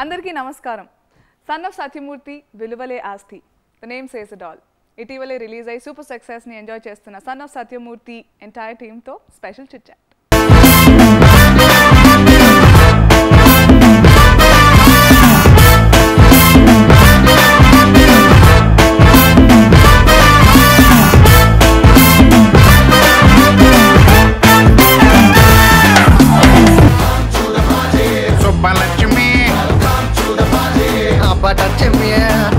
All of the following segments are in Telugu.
అందరికీ నమస్కారం సన్ ఆఫ్ సత్యమూర్తి విలువలే ఆస్తి the name says it all ఇటీవలే రిలీజ్ అయ్యి సూపర్ సక్సెస్ని ఎంజాయ్ చేస్తున్న సన్ ఆఫ్ సత్యమూర్తి ఎంటైర్ టీమ్తో స్పెషల్ చిట్ సుబ్బలక్ష్మి అబ్బటచ్చమ్మి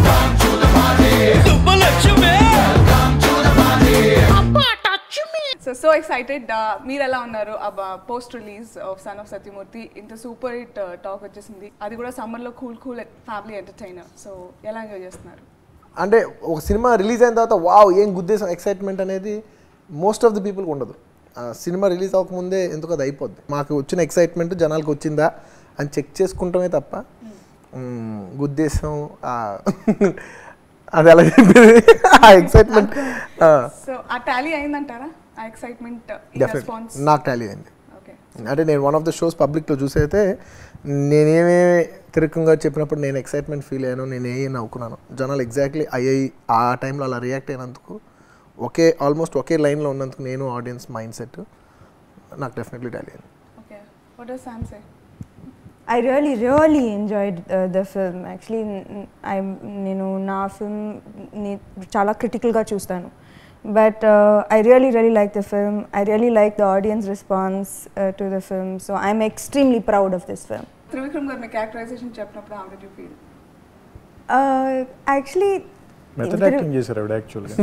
సో సో ఎక్సైటెడ్ మీరు ఎలా ఉన్నారు post release of son of Satyamurthy ఇంత సూపర్ హిట్ టాక్ వచ్చేసింది అది కూడా సమ్మర్లో cool cool family entertainer so ఎలా ఎంజాయ్ చేస్తున్నారు అంటే ఒక సినిమా రిలీజ్ అయిన తర్వాత వావ్ ఏం గుద్దేశం ఎక్సైట్మెంట్ అనేది మోస్ట్ ఆఫ్ ది పీపుల్కి ఉండదు ఆ సినిమా రిలీజ్ అవ్వకముందే ఎందుకు అది అయిపోద్ది మాకు వచ్చిన ఎక్సైట్మెంట్ జనాలకు వచ్చిందా అని చెక్ చేసుకుంటామే తప్ప మ్, గుద్దేశం ఆ, అది ఎలా చెప్పేది ఆ ఎక్సైట్మెంట్ సో ఆ టాలీ అయిందంటారా ఆ ఎక్సైట్మెంట్ డెఫినెట్ రెస్పాన్స్ నాకు టాలీ అయింది ఓకే అంటే నేను వన్ ఆఫ్ ద షోస్ పబ్లిక్లో చూసైతే నేనేమే తిరగంగా చెప్పినప్పుడు నేను ఎక్సైట్మెంట్ ఫీల్ అయ్యాను నేను ఏ నవ్వుకున్నాను జనాలు ఎగ్జాక్ట్లీ అయ్యాయి ఆ టైంలో అలా రియాక్ట్ అయినందుకు ఒకే ఆల్మోస్ట్ ఒకే లైన్లో ఉన్నందుకు నేను ఆడియన్స్ మైండ్ సెట్ నాకు డెఫినెట్లీ టాలీ అయింది okay what does Sam say I really, really enjoyed uh, the film. Actually, I నేను నా ఫిల్మ్ ని చాలా క్రిటికల్గా చూస్తాను but I really really like the film I really like the audience response to the film so I'm extremely proud of this film Trivikram garu మీ క్యారెక్టరైజేషన్ చెప్పినప్పుడు how did you feel actually method acting చేశారు ఆవిడ యాక్చువల్గా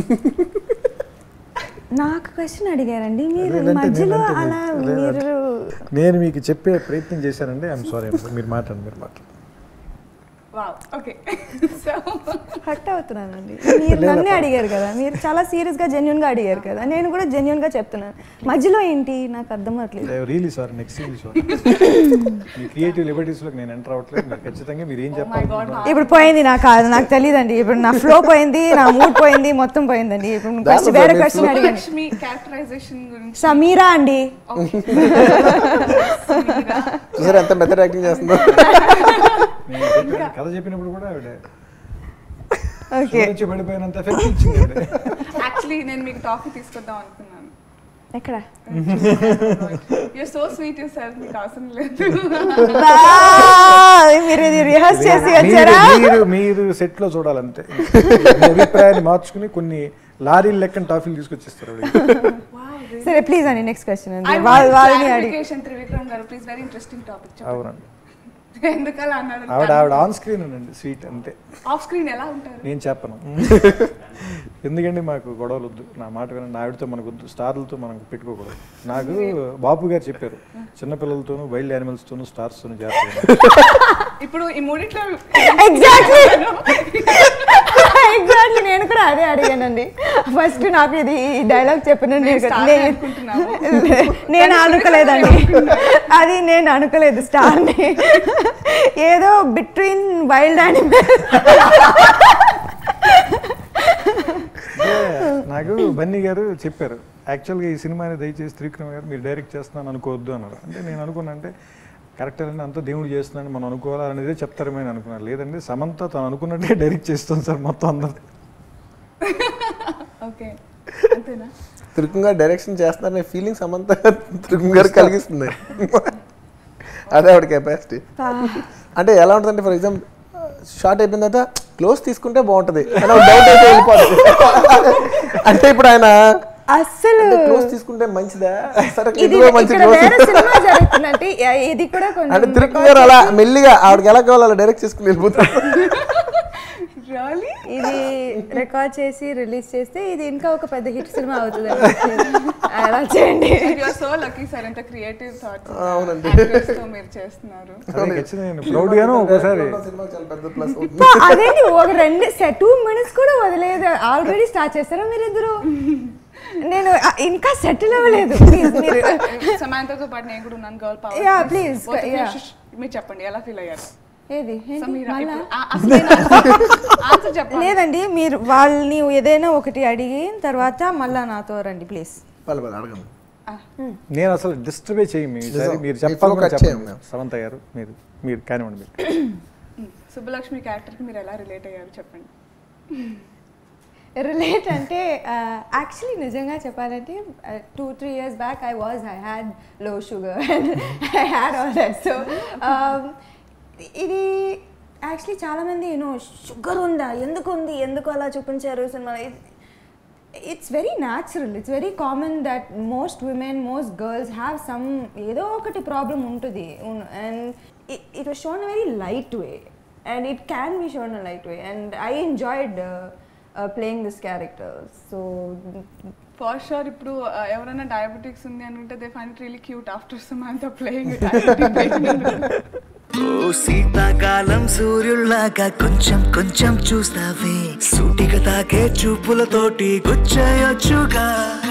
నాకు క్వశ్చన్ అడిగారండి మీరు లేదంటే మధ్యలో నేనంటే అలా లేదంటే మీరు నేను మీకు చెప్పే ప్రయత్నం చేశానండి ఐఎమ్ సారీ మీరు మాట్లాడండి మీరు మాట్లాడండి వావ్ ఓకే సో హట్ అవుతున్నానండి మీరు నన్నే అడిగారు కదా మీరు చాలా సీరియస్గా జెన్యున్గా అడిగారు కదా నేను కూడా జెన్యున్గా చెప్తున్నాను మధ్యలో ఏంటి నాకు అర్థం అవ్వట్లేదు రియలీ సార్ నెక్స్ట్ సీరీస్ మీ క్రియేటివ్ లిబర్టీస్లోకి నేను ఎంటర్ అవ్వట్లేదు మీరు ఖచ్చితంగా మీరు ఏం మై గాడ్ చెప్పాలి ఇప్పుడు పోయింది నాకు అది నాకు తెలియదండి ఇప్పుడు నా ఫ్లో పోయింది నా మూడ్ పోయింది మొత్తం పోయిందండి ఇప్పుడు That question- was వేరే a క్వశ్చన్ అడిగాను లక్ష్మి క్యారెక్టరైజేషన్ గురించి సమీరా అండి చూసారు ఎంత మెథడ్ యాక్టింగ్ చేస్తుందో నేను చెప్పాను, కథ చెప్పినప్పుడు కూడా ఆవిడ ఓకే నుంచి పడిపోయినంత ఎఫెక్ట్ ఇచ్చింది ఆవిడ. యాక్చువల్లీ నేను మీకు టాఫీ తీసుకొద్దాం అనుకున్నాను ఎక్కడ you're so sweet yourself మీకు అవసరం లేదు బా, మీరు ఇది రిహర్స్ చేసి మీరు వచ్చారా మీరు మీరు సెట్ లో చూడాలంటే మీ అభిప్రాయాన్ని మార్చుకుని కొన్ని లారీల లెక్కన టాఫీలు తీసుకొచ్చేస్తారు ఆవిడ సరే ప్లీజ్ అండి నెక్స్ట్ క్వశ్చన్ I అండి want వాళ్ళ- వాళ్ళని అడిగి clarification, త్రివిక్రమ్ గారు ప్లీజ్ వెరీ ఇంట్రెస్టింగ్ టాపిక్ అవునండి ఎందుకలా అన్నారు ఆవిడ ఆవిడ ఆన్ స్క్రీన్ ఉండండి స్వీట్ అంతే ఆఫ్ స్క్రీన్ ఎలా ఉంటారు నేను చెప్పను ఎందుకంటే మాకు గొడవలు వద్దు నా మాట వినండి ఆవిడతో మనకు వద్దు స్టార్లతో మనం పెట్టుకోకూడదు నాకు బాపు గారు చెప్పారు చిన్నపిల్లలతోనూ వైల్డ్ యానిమల్స్తోనూ స్టార్స్తోనూ చేస్తారు ఇప్పుడు ఈ మూడిట్లో ఎగ్జాక్ట్లీ ఎగ్జాక్ట్లీ నేను కూడా అదే అడిగానండి ఫస్ట్ నాకు ఇది డైలాగ్ చెప్పిన నేను star ని అనుకుంటున్నాము. నేను అనుకోలేదండి అది నేను అనుకోలేదు స్టార్ని ఏదో బిట్వీన్ వైల్డ్ యానిమల్ అంటే నాకు బన్నీ గారు చెప్పారు యాక్చువల్గా ఈ సినిమాని దయచేసి త్రివిక్రమ్ గారు మీరు డైరెక్ట్ చేస్తున్నాను అనుకోవద్దు అన్నారు అంటే నేను అనుకున్నా అంటే కరెక్ట్ అని అంతా దేవుడు చేస్తున్నాను మనం అనుకోవాలి అనేది చెప్తారేమో అని అనుకున్నాను లేదండి సమంత తను అనుకున్నట్టే డైరెక్ట్ చేస్తాను సార్ మొత్తం అందరు ఓకే అంతేనా తిరుకంగా డైరెక్షన్ చేస్తున్నారనే ఫీలింగ్స్ అమంతా తిరుకంగా గారు కలిగిస్తుంది అదే ఆవిడ కెపాసిటీ అంటే ఎలా ఉంటుందంటే ఫర్ ఎగ్జాంపుల్ షార్ట్ అయిపోయిన తర్వాత క్లోజ్ తీసుకుంటే బాగుంటది అని ఒక డౌట్ అయితే వెళ్ళిపోతుంది అంటే ఇప్పుడు ఆయన అస్సలు క్లోజ్ తీసుకుంటే మంచిదా సరే ఇది ఇదిగో మంచి ఇక్కడ close. వేరే సినిమా జరుగుతుందంటే ఇది కూడా అంటే కొంచెం తిరుపతి గారు అలా మెల్లిగా ఆవిడకి ఎలా కావాలో అలా డైరెక్ట్ చేసుకుని వెళ్ళిపోతారు రియలీ ఇది రికార్డ్ చేసి రిలీజ్ చేస్తే ఇది ఇంకా ఒక పెద్ద హిట్ సినిమా అవుతుంది అలా చేయండి యూఆర్ సో లక్కీ సార్ ఎంత క్రియేటివ్ థాట్స్ అవునండి. తో మీరు చేస్తున్నారు అదే ఖచ్చితంగా నేను ప్రౌడ్గాను ఒకసారి సినిమాకి చాలా పెద్ద ప్లస్ అవుతుంది అబ్బా, అదేంటి ఒక రెండు టూ మినిట్స్ కూడా వదిలేదు ఆల్రెడీ స్టార్ట్ చేస్తారా మీరిద్దరు నేను ఆ, ఇంకా సెటిల్ అవ్వలేదు ప్లీజ్ మీరు సమాంతతో పాటు నేను కూడా ఉన్నాను గర్ల్ Yeah, please, yeah. మీరు చెప్పండి ఎలా ఫీల్ అయ్యారు ఏది ఏంటి? సమీరా మళ్ళా? ఇప్పుడు ఆ- అసలు ఆన్సర్ చెప్పండి లేదండి మీరు వాళ్ళని ఏదైనా ఒకటి అడిగిన తర్వాత మళ్ళా నాతో రండి ప్లీజ్ పలు పలు అడగండి నేను అసలు డిస్టర్బే చేయి మీ ఈసారి నిజం. మీరు మీ చెప్పాలి flow cut చేయం చెప్పండి మేము. సమంత గారు మీరు మీరు కానివ్వండి మీరు సుబ్బలక్ష్మి క్యారెక్టర్కి మీరు ఎలా రిలేట్ అయ్యారు చెప్పండి రిలేట్ అంటే యాక్చువల్లీ నిజంగా చెప్పాలంటే two three years back I was I had low sugar and I had all that so ఇది యాక్చువల్లీ చాలామంది యూనో షుగర్ ఉందా ఎందుకు ఉంది ఎందుకు అలా చూపించారు సినిమా it's very natural it's very common that most women most girls have some ఏదో ఒకటి ప్రాబ్లం ఉంటుంది and it was shown a very light way and it can be shown a light way and I enjoyed playing this character so first sure ఇప్పుడు uh, ఎవరైనా డయాబెటిక్స్ ఉంది అని ఉంటే they fine it really cute after Samantha playing ఓ శీతాకాలం సూర్యుల్లాగా కొంచెం కొంచెం చూస్తావే సూటిగా తాకే చూపులతోటి గుచ్చయొచ్చుగా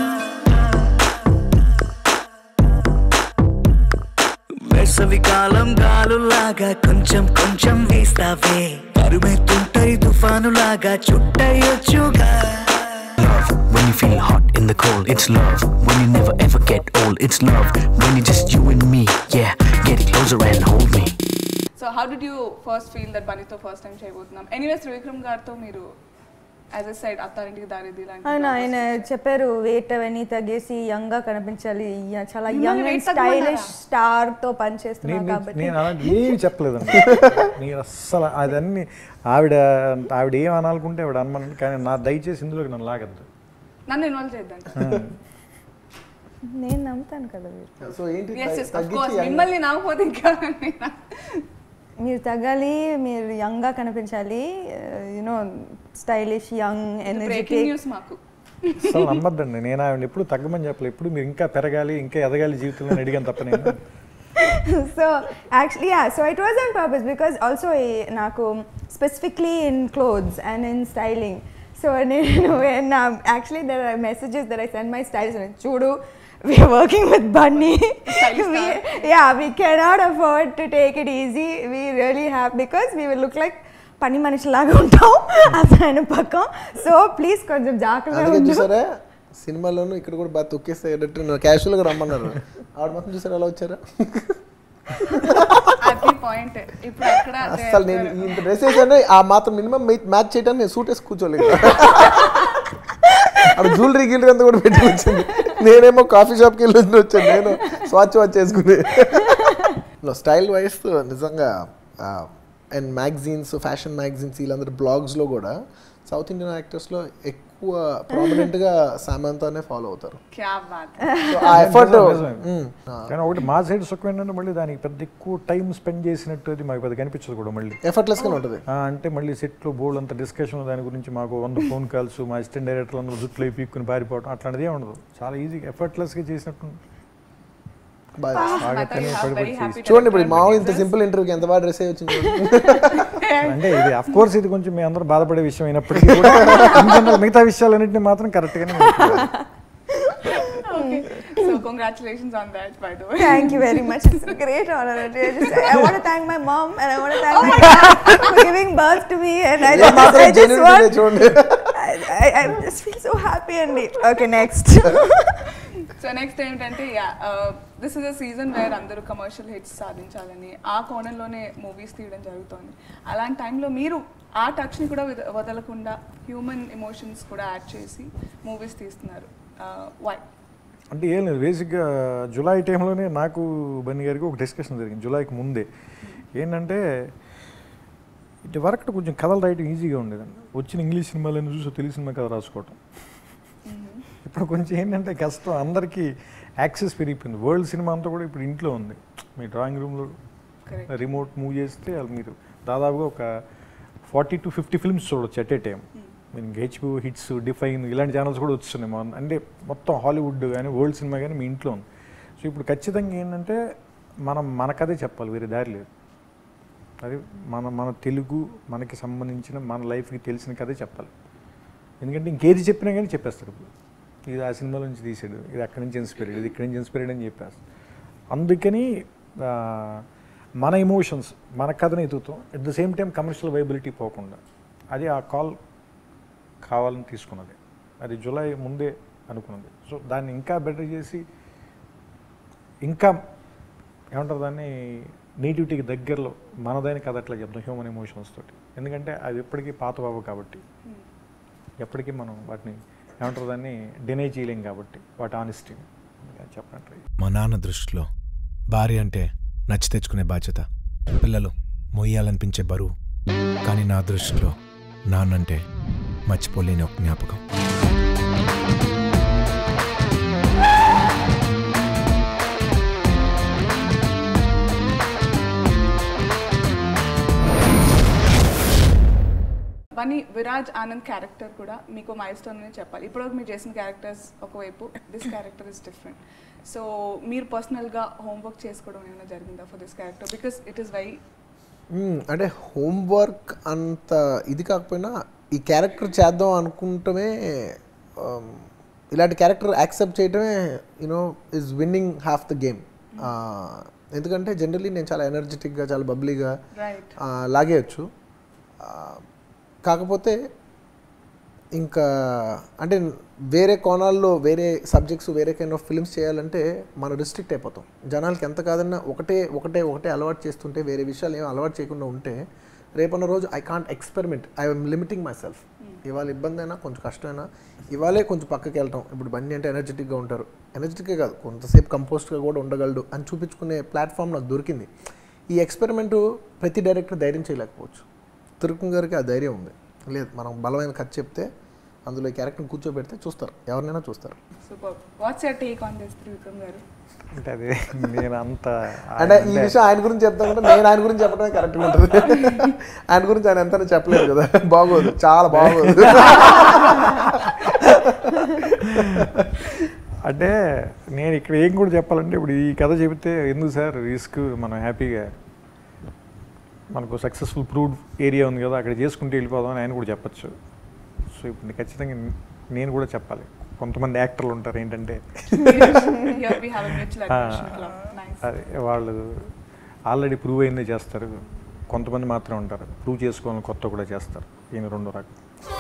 వేసవి కాలం గాలులాగా కొంచెం కొంచెం వీస్తావే పరుమెత్తుంటై తుఫానులాగా చుట్టయొచ్చుగా love when you feel hot in the cold. It's love when you never ever get old. It's love when you just you and me. Yeah, get closer and hold me. So how did you first feel that బనీతో ఫస్ట్ టైం చేయబోతున్నాం ఎనీవేస్ త్రివిక్రమ్ గారితో మీరు యాజ్ ఎ సైడ్ అత్తారింటికి దారిది ఆయన ఆయన చెప్పారు వెయిట్ అవన్నీ తగ్గేసి యంగ్ గా కనిపించాలి య- చాలా మిమ్మల్ని యంగ్ weight అండ్ తగ్గమన్నారా? స్టైలిష్ స్టార్ తో నేను పనిచేస్తున్నాను నేను- కాబట్టి నేను అలాంటి ఏమి చెప్పలేదండి నేను అస్సలు అదన్నీ ఆవిడ ఆవిడ ఏం అనాలనుకుంటే ఆవిడ అనమనండి కానీ నా దయచేసి ఇందులోకి నన్ను లాగద్దు నన్ను ఇన్వాల్వ్ చేద్దాం నేను నమ్ముతాను కదా మీరు సో ఏంటి ఎస్ ఎస్ ఆఫ్ తగ్గించి కోర్స్ young- మిమ్మల్ని నవ్వకపోతే ఇంకా మీరు తగ్గాలి మీరు యంగ్ గా కనిపించాలి you know stylish young breaking energetic news మాకు అసలు నమ్మద్దండి నేను ఆవిడ ఎప్పుడు తగ్గమని చెప్పలేదు ఎప్పుడు మీరు ఇంకా పెరగాలి ఇంకా ఎదగాలి జీవితంలో అని అడిగాను తప్ప నేను so actually yeah so it was on purpose because also eh, నాకు specifically in clothes and in styling so నేను when um, actually there are messages that I send my stylist and చూడు we are working with Bunny we, yeah we cannot afford to take it easy we really have because we will look like పని మనిషిలాగా ఉంటాం అతను పక్కం సో ప్లీజ్ కొంచెం జాగ్రత్తగా అందుకే ఉండు చూసారా సినిమాలోను ఇక్కడ కూడా బాగా తొక్కేసేటట్టు నేను క్యాషువల్గా రమ్మన్నారు ఆవిడ మొత్తం చూసారా ఎలా వచ్చారా అది పాయింట్ ఇప్పుడు అక్కడ అసలు నేను ఇంత డ్రెస్ వేసాను ఆ మాత్రం మినిమం మ్యాచ్ చేయడానికి నేను సూట్ వేసి కూర్చోలేదు అక్కడ జ్యువెలరీ గిల్లరీ అంతా కూడా పెట్టి వచ్చింది నేనేమో కాఫీ షాప్కి వెళ్ళి వచ్చాను నేను స్వాచ్ వాచ్ చేసుకుని స్టైల్ వైస్ నిజంగా అండ్ మ్యాగజైన్స్ ఫ్యాషన్ మ్యాగజైన్స్ వీళ్ళందరూ బ్లాగ్స్లో కూడా సౌత్ ఇండియన్ యాక్టర్స్లో ఎక్కువ ప్రామినెంట్గా సామంతానే ఫాలో అవుతారు క్యా బాత్ So, ఆ ఎఫర్ట్ నిజమే. కానీ ఒకటి మా సైడ్ సుఖం ఏంటంటే మళ్ళీ దానికి పెద్ద ఎక్కువ టైం స్పెండ్ చేసినట్టు అది మాకు పెద్ద కనిపించదు కూడా మళ్ళీ ఎఫర్ట్లెస్గానే ఉంటుంది ఆ, అంటే మళ్ళీ సెట్లో బోల్డ్ అంత డిస్కషన్ దాని గురించి మాకు వంద ఫోన్ కాల్స్ మా అసిస్టెంట్ డైరెక్టర్ అందరూ జుట్లు అయి పీక్కుని పారిపోవడం అట్లాంటిది ఏం ఉండదు చాలా ఈజీ ఎఫర్ట్లెస్గా చేసినట్టు బాగా బాగా పని పడిపోయి చేసి చూడండి ఇప్పుడు మామూలు ఇంత సింపుల్ ఇంటర్వ్యూకి ఎంత బాగా డ్రెస్ వచ్చింది చూడండి. అంటే ఇది అఫ్ కోర్స్ ఇది కొంచెం మీ అందరూ బాధపడే విషయం అయినప్పటికీ కూడా in general మిగతా విషయాలన్నింటినీ మాత్రం కరెక్ట్గానే so congratulations on that by the way Thank you very much. It's a great honor. I just, I want to thank my mom and I want to thank my dad for giving birth to me. And I ఇలా just, మాత్రం I just genuine want, గా చూడండి I, I, I just feel so happy and okay, next. So next ఏంటంటే yeah this is a season where అందరూ కమర్షియల్ హిట్స్ సాధించాలని ఆ కోణంలోనే మూవీస్ తీయడం జరుగుతోంది అలాంటి టైంలో మీరు ఆ టచ్ని కూడా వద- వదలకుండా హ్యూమన్ ఎమోషన్స్ కూడా యాడ్ చేసి మూవీస్ తీస్తున్నారు వై అంటే ఏం లేదు బేసిక్గా జూలై టైంలోనే నాకు బన్నీ గారికి ఒక డిస్కషన్ జరిగింది జూలైకి ముందే ఏంటంటే ఇటు వరకు కొంచెం కథలు రాయటం ఈజీగా ఉండేదండి వచ్చిన ఇంగ్లీష్ సినిమాలను చూసి తెలుగు సినిమా కథ రాసుకోవటం ఇప్పుడు కొంచెం ఏంటంటే కష్టం అందరికీ యాక్సెస్ పెరిగిపోయింది వరల్డ్ సినిమా అంతా కూడా ఇప్పుడు ఇంట్లో ఉంది మీ డ్రాయింగ్ రూమ్లో Correct. రిమోట్ మూవ్ చేస్తే అది మీరు దాదాపుగా ఒక ఫార్టీ టు ఫిఫ్టీ ఫిల్మ్స్ చూడొచ్చు ఎట్ ఏ టైం మీరు హెచ్బి హిట్స్ డిఫైన్ ఇలాంటి ఛానల్స్ కూడా వస్తున్నాయి మా అంటే మొత్తం హాలీవుడ్ కానీ వరల్డ్ సినిమా కానీ మీ ఇంట్లో ఉంది సో ఇప్పుడు ఖచ్చితంగా ఏంటంటే మనం మన కథే చెప్పాలి వేరే దారి లేదు అది మన మన తెలుగు మనకి సంబంధించిన మన లైఫ్కి తెలిసిన కథే చెప్పాలి ఎందుకంటే ఇంకేది చెప్పినా కానీ చెప్పేస్తారు ఇప్పుడు ఇది ఆ సినిమాలో నుంచి తీసాడు ఇది అక్కడి నుంచి ఇన్స్పైర్డ్ ఇది ఇక్కడి నుంచి ఇన్స్పైర్డ్ అని చెప్పేస్తారు అందుకని ఆ, మన ఎమోషన్స్ మన కథని ఎదుగుతాం at the same time commercial viability పోకుండా అది ఆ కాల్ కావాలని తీసుకున్నది అది జూలై ముందే అనుకున్నది సో దాన్ని ఇంకా బెటర్ చేసి ఇంకా ఏమంటారు దాన్ని నేటివిటీకి దగ్గరలో మనదైన కథ అట్లా చెప్తాం హ్యూమన్ ఎమోషన్స్ తోటి ఎందుకంటే అవి ఎప్పటికీ పాత బాబు కాబట్టి ఎప్పటికీ మనం వాటిని ఏమంటారు దాన్ని డినై చేయలేం కాబట్టి వాటి ఆనెస్టీని చెప్పండి మా నాన్న దృష్టిలో భార్య అంటే నచ్చి తెచ్చుకునే బాధ్యత పిల్లలు మొయ్యాలనిపించే బరువు కానీ నా దృష్టిలో నాన్నంటే మర్చిపోలేని ఒక జ్ఞాపకం వని విరాజ్ ఆనంద్ క్యారెక్టర్ కూడా మీకు మైల్ స్టోన్ అని చెప్పాలి ఇప్పటివరకు మీరు చేసిన క్యారెక్టర్స్ ఒకవైపు this character is different so మీరు పర్సనల్గా హోంవర్క్ చేసుకోవడం ఏమైనా జరిగిందా for this character because it is very hmm. అంటే హోంవర్క్ అంత ఇది కాకపోయినా ఈ క్యారెక్టర్ చేద్దాం అనుకుంటమే ఆమ్, ఇలాంటి క్యారెక్టర్ యాక్సెప్ట్ చేయడమే you know is winning half the game ఎందుకంటే జనరలీ నేను చాలా ఎనర్జెటిక్గా చాలా బబ్లీగా రైట్ లాగేయచ్చు ఆ, కాకపోతే ఇంకా అంటే వేరే కోణాల్లో వేరే సబ్జెక్ట్స్ వేరే కైండ్ ఆఫ్ ఫిల్మ్స్ చేయాలంటే మనం రిస్ట్రిక్ట్ అయిపోతాం జనాలకి ఎంత కాదన్నా ఒకటే ఒకటే ఒకటే అలవాటు చేస్తుంటే వేరే విషయాలు ఏం అలవాటు చేయకుండా ఉంటే రేపన్న రోజు I can't experiment I'm limiting myself ఇవాళ ఇబ్బంది అయినా కొంచెం కష్టమైనా ఇవాళే కొంచెం పక్కకి వెళ్ళటం ఇప్పుడు బండి అంటే ఎనర్జెటిక్గా ఉంటారు ఎనర్జెటిక్గా కాదు కొంతసేపు కంపోస్ట్గా కూడా ఉండగలడు అని చూపించుకునే ప్లాట్ఫామ్ నాకు దొరికింది ఈ ఎక్స్పెరిమెంట్ ప్రతి డైరెక్టర్ ధైర్యం చేయలేకపోవచ్చు తిరుపతి గారికి ఆ ధైర్యం ఉంది లేదు మనం బలమైన కథ చెప్తే అందులో ఈ క్యారెక్టర్ని కూర్చోబెడితే చూస్తారు ఎవరినైనా చూస్తారు super what's your take on this Trivikram garu అంటే అది నేను అంత అంటే ఈ విషయం ఆయన గురించి చెప్తాను కూడా నేను ఆయన గురించి చెప్పడమే కరెక్ట్గా ఉంటుంది ఆయన గురించి ఆయన ఎంత చెప్పలేదు కదా బాగోదు చాలా బాగోదు అంటే నేను ఇక్కడ ఏం కూడా చెప్పాలంటే ఇప్పుడు ఈ కథ చెబితే ఎందుకు సార్ రిస్క్ మనం హ్యాపీగా మనకు సక్సెస్ఫుల్ ప్రూవ్డ్ ఏరియా ఉంది కదా అక్కడ చేసుకుంటూ వెళ్ళిపోదాం అని ఆయన కూడా చెప్పచ్చు సో ఇప్పుడు నేను ఖచ్చితంగా నేను కూడా చెప్పాలి కొంతమంది యాక్టర్లు ఉంటారు ఏంటంటే Here we have a mutual admiration club. Nice. అదే వాళ్ళు ఆల్రెడీ ప్రూవ్ అయిందే చేస్తారు కొంతమంది మాత్రమే ఉంటారు ప్రూవ్ చేసుకోవాలని కొత్త కూడా చేస్తారు ఈయన రెండో రకం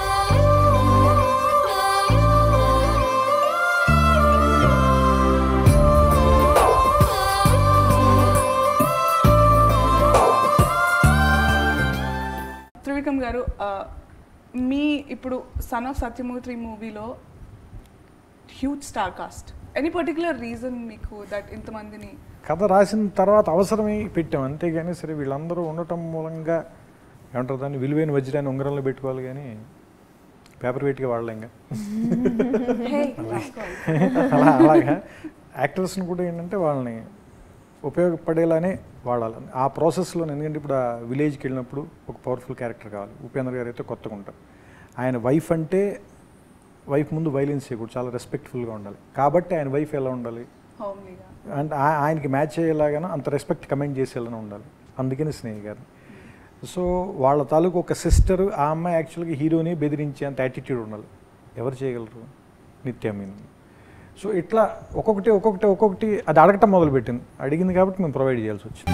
త్రివిక్రమ్ గారు ఆ, మీ ఇప్పుడు సన్ ఆఫ్ సత్యమూర్తి మూవీలో huge star cast any particular reason మీకు దట్ ఇంతమందిని కథ రాసిన తర్వాత అవసరమై పెట్టాం అంతేగాని సరే వీళ్ళందరూ ఉండటం మూలంగా ఏమంటారు దాన్ని విలువైన వజ్రాన్ని ఉంగరంలో పెట్టుకోవాలి కానీ పేపర్ వెయిట్గా వాడలేంగా అలా అలాగా యాక్టర్స్ని కూడా ఏంటంటే వాళ్ళని ఉపయోగపడేలానే వాడాలి ఆ ప్రాసెస్లో ఎందుకంటే ఇప్పుడు ఆ విలేజ్కి వెళ్ళినప్పుడు ఒక పవర్ఫుల్ క్యారెక్టర్ కావాలి ఉపేంద్ర గారు అయితే కొత్తగా ఉంటారు ఆయన వైఫ్ అంటే వైఫ్ ముందు వైలెన్స్ చేయకూడదు చాలా రెస్పెక్ట్ఫుల్గా ఉండాలి కాబట్టి ఆయన వైఫ్ ఎలా ఉండాలి హోమ్లీగా అంటే ఆ- ఆయనకి మ్యాచ్ అయ్యేలాగానో అంత రెస్పెక్ట్ కమెంట్ చేసేలానే ఉండాలి అందుకని స్నేహి గారు సో వాళ్ళ తాలూకు ఒక సిస్టర్ ఆ అమ్మాయి యాక్చువల్గా హీరోని బెదిరించే అంత యాటిట్యూడ్ ఉండాలి ఎవరు చేయగలరు నిత్య మీన్ సో ఇట్లా ఒక్కొక్కటి ఒక్కొక్కటి ఒక్కొక్కటి అది అడగటం మొదలుపెట్టింది అడిగింది కాబట్టి మేము ప్రొవైడ్ చేయాల్సి వచ్చింది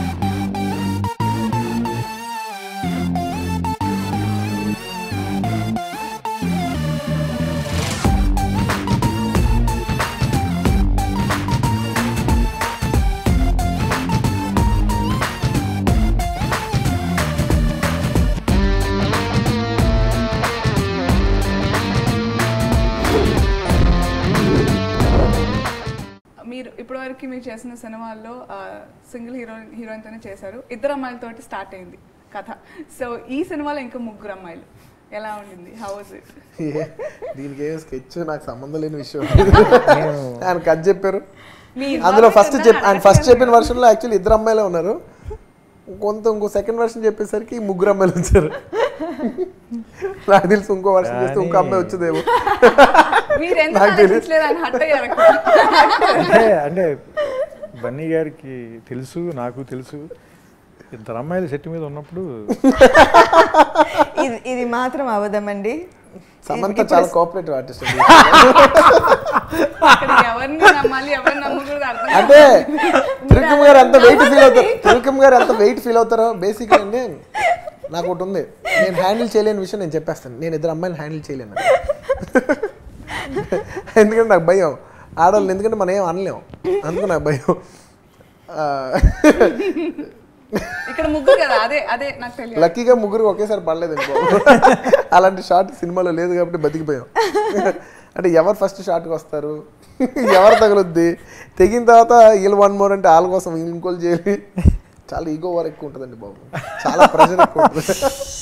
మీరు ఇప్పటివరకు మీరు చేసిన సినిమాల్లో సింగిల్ హీరో హీరోయిన్తోనే చేశారు ఇద్దరు అమ్మాయిలతోటి స్టార్ట్ అయింది కథ సో ఈ సినిమాలో ఇంకా ముగ్గురు అమ్మాయిలు ఎలా ఉండింది హౌ వాజ్ ఇట్ ఏ, దీనికి ఏం స్కెచ్ నాకు సంబంధం లేని విషయం ఆయన కథ చెప్పారు మీ అందులో involvement ఫస్ట్ ఉందా? చెప్ ఆయన ఫస్ట్ అడగండి. చెప్పిన వర్షన్లో యాక్చువల్లీ ఇద్దరు అమ్మాయిలే ఉన్నారు కొంత ఇంకో సెకండ్ వర్షన్ చెప్పేసరికి ముగ్గురు అమ్మాయిలు వచ్చారు నాకు తెలిసి ఇంకో వర్షన్ చేస్తే ఇంకో అమ్మాయి వచ్చేదేమో మీరు ఎందుకు నాకు తెలీదు. ఆలోచించలేదు అని హట్ అయ్యారు అక్కడ. అంటే అంటే బన్నీ గారికి తెలుసు నాకు తెలుసు ఇద్దరు అమ్మాయిలు సెట్ మీద ఉన్నప్పుడు ఇది ఇది మాత్రం అవదమండి సమంత చాలా కోఆపరేటివ్ ఆర్టిస్ట్ అండి అక్కడ ఎవరిని నమ్మాలి ఎవరిని నమ్మకూడదు అర్థం కాదు. అంటే త్రికమ్ గారు ఎంత వెయిట్ ఫీల్ అవుతారు త్రికమ్ గారు ఎంత వెయిట్ ఫీల్ అవుతారో బేసిక్గా అండి నాకు ఒకటి ఉంది నేను హ్యాండిల్ చేయలేని విషయం నేను చెప్పేస్తాను నేను ఇద్దరు అమ్మాయిలు హ్యాండిల్ చేయలేను ఎందుకంటే నాకు భయం ఆడవాళ్ళు ఎందుకంటే మనం ఏం అనలేం అందుకు నాకు భయం ఆ, ఇక్కడ ముగ్గురు కదా అదే అదే నాకు తెలియదు లక్కీగా ముగ్గురు ఒకేసారి పడలేదు ఇంకో అలాంటి షాట్ సినిమాలో లేదు కాబట్టి బతికిపోయాం అంటే ఎవరు ఫస్ట్ షాట్కి వస్తారు ఎవరు తగులుద్ది తెగిన తర్వాత వీళ్ళు వన్ మోర్ అంటే వాళ్ళ కోసం ఇంకోళ్ళు చేయాలి చాలా ఈగో ఓవర్ ఎక్కువ ఉంటుందండి బాబు చాలా ప్రెషర్ ఎక్కువ ఉంటుంది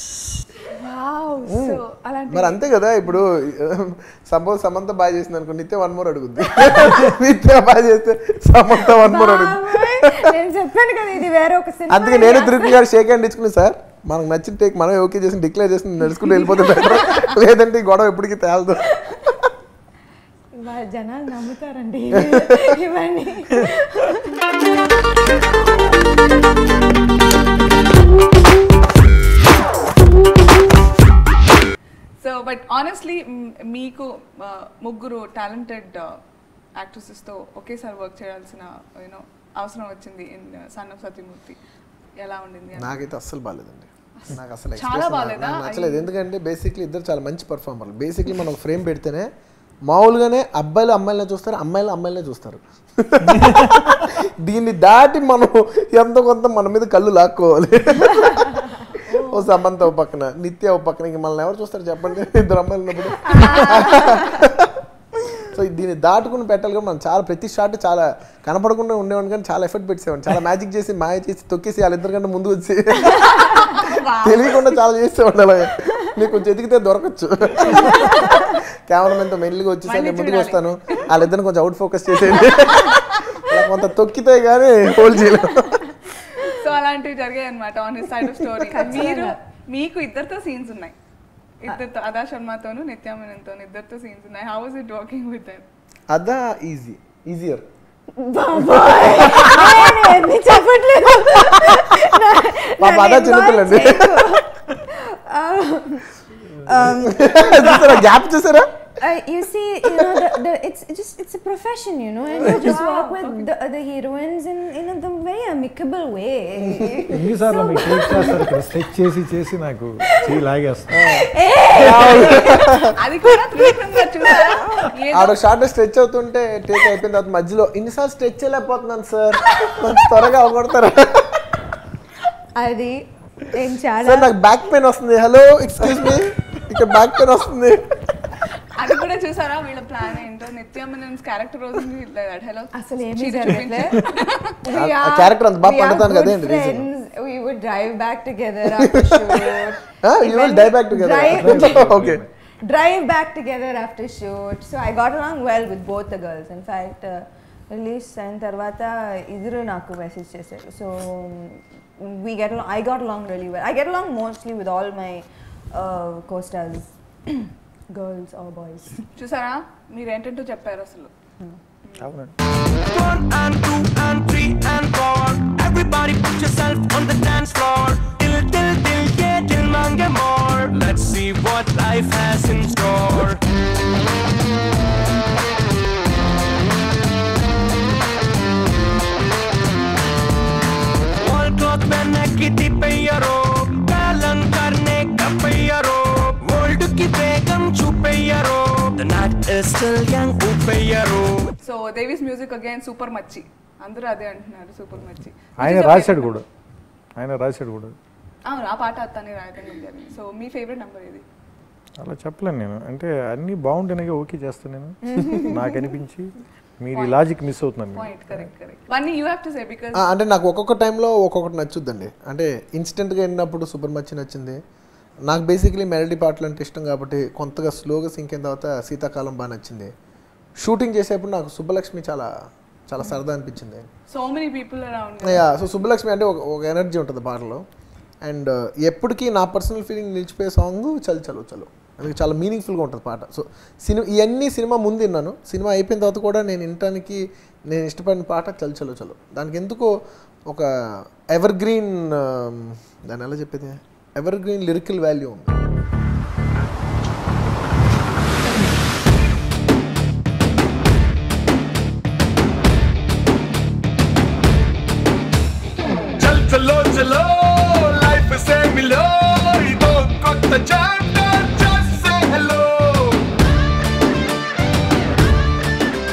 సో అలాంటి మరి అంతే కదా ఇప్పుడు సపోజ్ సమంత బాగా చేసింది అనుకో నిత్య వన్ మోర్ అడుగుద్ది నిత్య బాగా చేస్తే సమంత వన్ మోర్ అడుగుద్ది బాబోయ్, నేను చెప్పాను కదా ఇది వేరే ఒక సినిమా అందుకే నేను తిరుగు గారు షేక్ హ్యాండ్ ఇచ్చుకుని సార్ మనకు నచ్చిన టేక్ మనం ఓకే చేసి డిక్లేర్ చేసి నడుచుకుంటూ వెళ్ళిపోతే better. లేదంటే ఈ గొడవ ఎప్పటికీ తేలదు వాళ్ళ జనాలు నమ్ముతారండి ఇవన్నీ సో బట్ ఆనెస్ట్లీ మీకు ఆ, ముగ్గురు టాలెంటెడ్ యాక్ట్రెసెస్తో ఒకేసారి వర్క్ చేయాల్సిన యూనో అవసరం వచ్చింది ఇన్ సన్ ఆఫ్ సత్యమూర్తి ఎలా ఉండింది అని? నాకైతే అస్సలు బాగాలేదండి నాకు అసలు చాలా expression బాలేదా? నాకు నచ్చలేదు ఎందుకంటే బేసిక్లీ ఇద్దరు చాలా మంచి పర్ఫార్మర్లు బేసిక్లీ మనం ఫ్రేమ్ పెడితేనే మామూలుగానే అబ్బాయిలు అమ్మాయిలనే చూస్తారు అమ్మాయిలు అమ్మాయిలనే చూస్తారు దీన్ని దాటి మనం ఎంతో కొంత మన మీద కళ్ళు లాక్కోవాలి ఓ సమంత ఓ పక్కన నిత్య ఓ పక్కన ఇంక మనల్ని ఎవరు చూస్తారు చెప్పండి ఇద్దరు అమ్మాయిలు ఉన్నప్పుడు సో దీన్ని దాటుకుని పెట్టాలి కానీ మనం చాలా ప్రతి షాట్ చాలా కనపడకుండా ఉండేవాడిని కానీ చాలా ఎఫర్ట్ పెట్టేవాడిని చాలా మ్యాజిక్ చేసి మాయ చేసి తొక్కేసి వాళ్ళిద్దరికంటే ముందు వచ్చి తెలియకుండా చాలా చేసేవాడిని అలాగే నీకు కొంచెం ఎదిగితే దొరకచ్చు కెమెరామెన్తో మెల్లిగా వచ్చేసి మళ్ళీ నేను ముందుకు చూడాలి. వస్తాను వాళ్ళిద్దరిని కొంచెం అవుట్ ఫోకస్ చేసేయండి ఇలా కొంత తొక్కితే కానీ హోల్డ్ చేయలేము సో అలాంటివి జరిగాయి అనమాట on his side of story మీరు మీకు ఇద్దరితో సీన్స్ ఉన్నాయి ఇద్దరితో అదా శర్మతోను నిత్యామనంతో ఇద్దరితో సీన్స్ ఉన్నాయి how is it working with them అదా ఈజీ ఈజియర్ బాబోయ్, నేను ఎన్ని చెప్పట్లేదు పాప అదా చిన్నపిల్లండి చూసారా గ్యాప్ చూసారా Uh, you see, you know, the, the, it's it's just it's a profession, you know, and you just work with the, the heroines in in a the very amicable way. ఎన్నిసార్లు మీకు టేక్ చేస్తారు ఇక్కడ స్ట్రెచ్ చేసి చేసి నాకు చేయి లాగేస్తాను అది కూడా త్రివిక్రమ్గా చూసారా ఏదో ఆడ షార్ట్ స్ట్రెచ్ అవుతుంటే టేక్ అయిపోయిన తర్వాత మధ్యలో ఇన్నిసార్లు స్ట్రెచ్ చేయలేకపోతున్నాను సార్ కొంచెం త్వరగా అవగొడతారా అది నేను చాలా సార్ నాకు బ్యాక్ పెయిన్ వస్తుంది హలో ఎక్స్క్యూజ్ మీ ఇక్కడ బ్యాక్ పెయిన్ వస్తుంది అది కూడా చూసారా వీళ్ళ ప్లాన్ ఏంటో నిత్యామనన్స్ క్యారెక్టర్ రోజు హలో అసలు ఏమీ జరగట్లే ఆ character అంత బాగా పండుతాను కదా ఏంటి reason? we would drive back together after shoot you will die back together. drive, Okay. drive back together after shoot so i got along well with both the girls in fact uh, release అయిన తర్వాత ఇద్దరు నాకు మెసేజ్ చేశారు so we get I got along really well I get along mostly with all my co stars girls or boys చూసారా మీరు ఏంటంటో చెప్పారు అసలు అవునండి One and two and three and four. Everybody put yourself on the dance floor. Till, till, till, yeah, till man get more. Let's see what life has in store. Wall clock पहने की थी पैयरो कालन करने का पैयरो World की बेगम छुपैयरो The night is still young, упैयरो so Devi's music again super మచ్చి అందరూ అదే అంటున్నారు సూపర్ మచ్చి ఆయన రాశాడు కూడా ఆయన రాశాడు కూడా అవును ఆ పాట అతనే రాయటం జరిగింది సో మీ ఫేవరెట్ నెంబర్ ఇది అలా చెప్పలేను నేను అంటే అన్నీ బాగుంటేనే ఓకే చేస్తాను నేను నాకు అనిపించి మీరు ఈ లాజిక్ మిస్ అవుతున్నాను మీరు. Point correct correct one you have to say because ఆ, అంటే నాకు ఒక్కొక్క టైంలో ఒక్కొక్కటి నచ్చుద్దండి అంటే ఇన్స్టెంట్గా వెళ్ళినప్పుడు సూపర్ మచ్చి నచ్చింది నాకు బేసిక్లీ మెలడీ పాటలు అంటే ఇష్టం కాబట్టి కొంతగా స్లోగా సింక్ అయిన తర్వాత శీతాకాలం బాగా నచ్చింది షూటింగ్ చేసేప్పుడు నాకు సుబ్బలక్ష్మి చాలా చాలా సరదా అనిపించింది so many people around yeah so Subbalakshmi అంటే ఒక ఒక ఎనర్జీ ఉంటుంది పాటలో అండ్ ఎప్పటికీ నా పర్సనల్ ఫీలింగ్ నిలిచిపోయే సాంగ్ చల్ చలో చలో అది చాలా మీనింగ్ఫుల్గా ఉంటుంది పాట సో సినిమా ఇవన్నీ సినిమా ముందు విన్నాను సినిమా అయిపోయిన తర్వాత కూడా నేను వినటానికి నేను ఇష్టపడిన పాట చల్ చలో చలో దానికి ఎందుకో ఒక ఎవర్ గ్రీన్ దాని ఎలా చెప్పేది ఎవర్ గ్రీన్ లిరికల్ వాల్యూ ఉంది చల్ చలో చలో లైఫ్ సే మిలో ఇదో కొత్త చాప్టర్ జస్ట్ సే హలో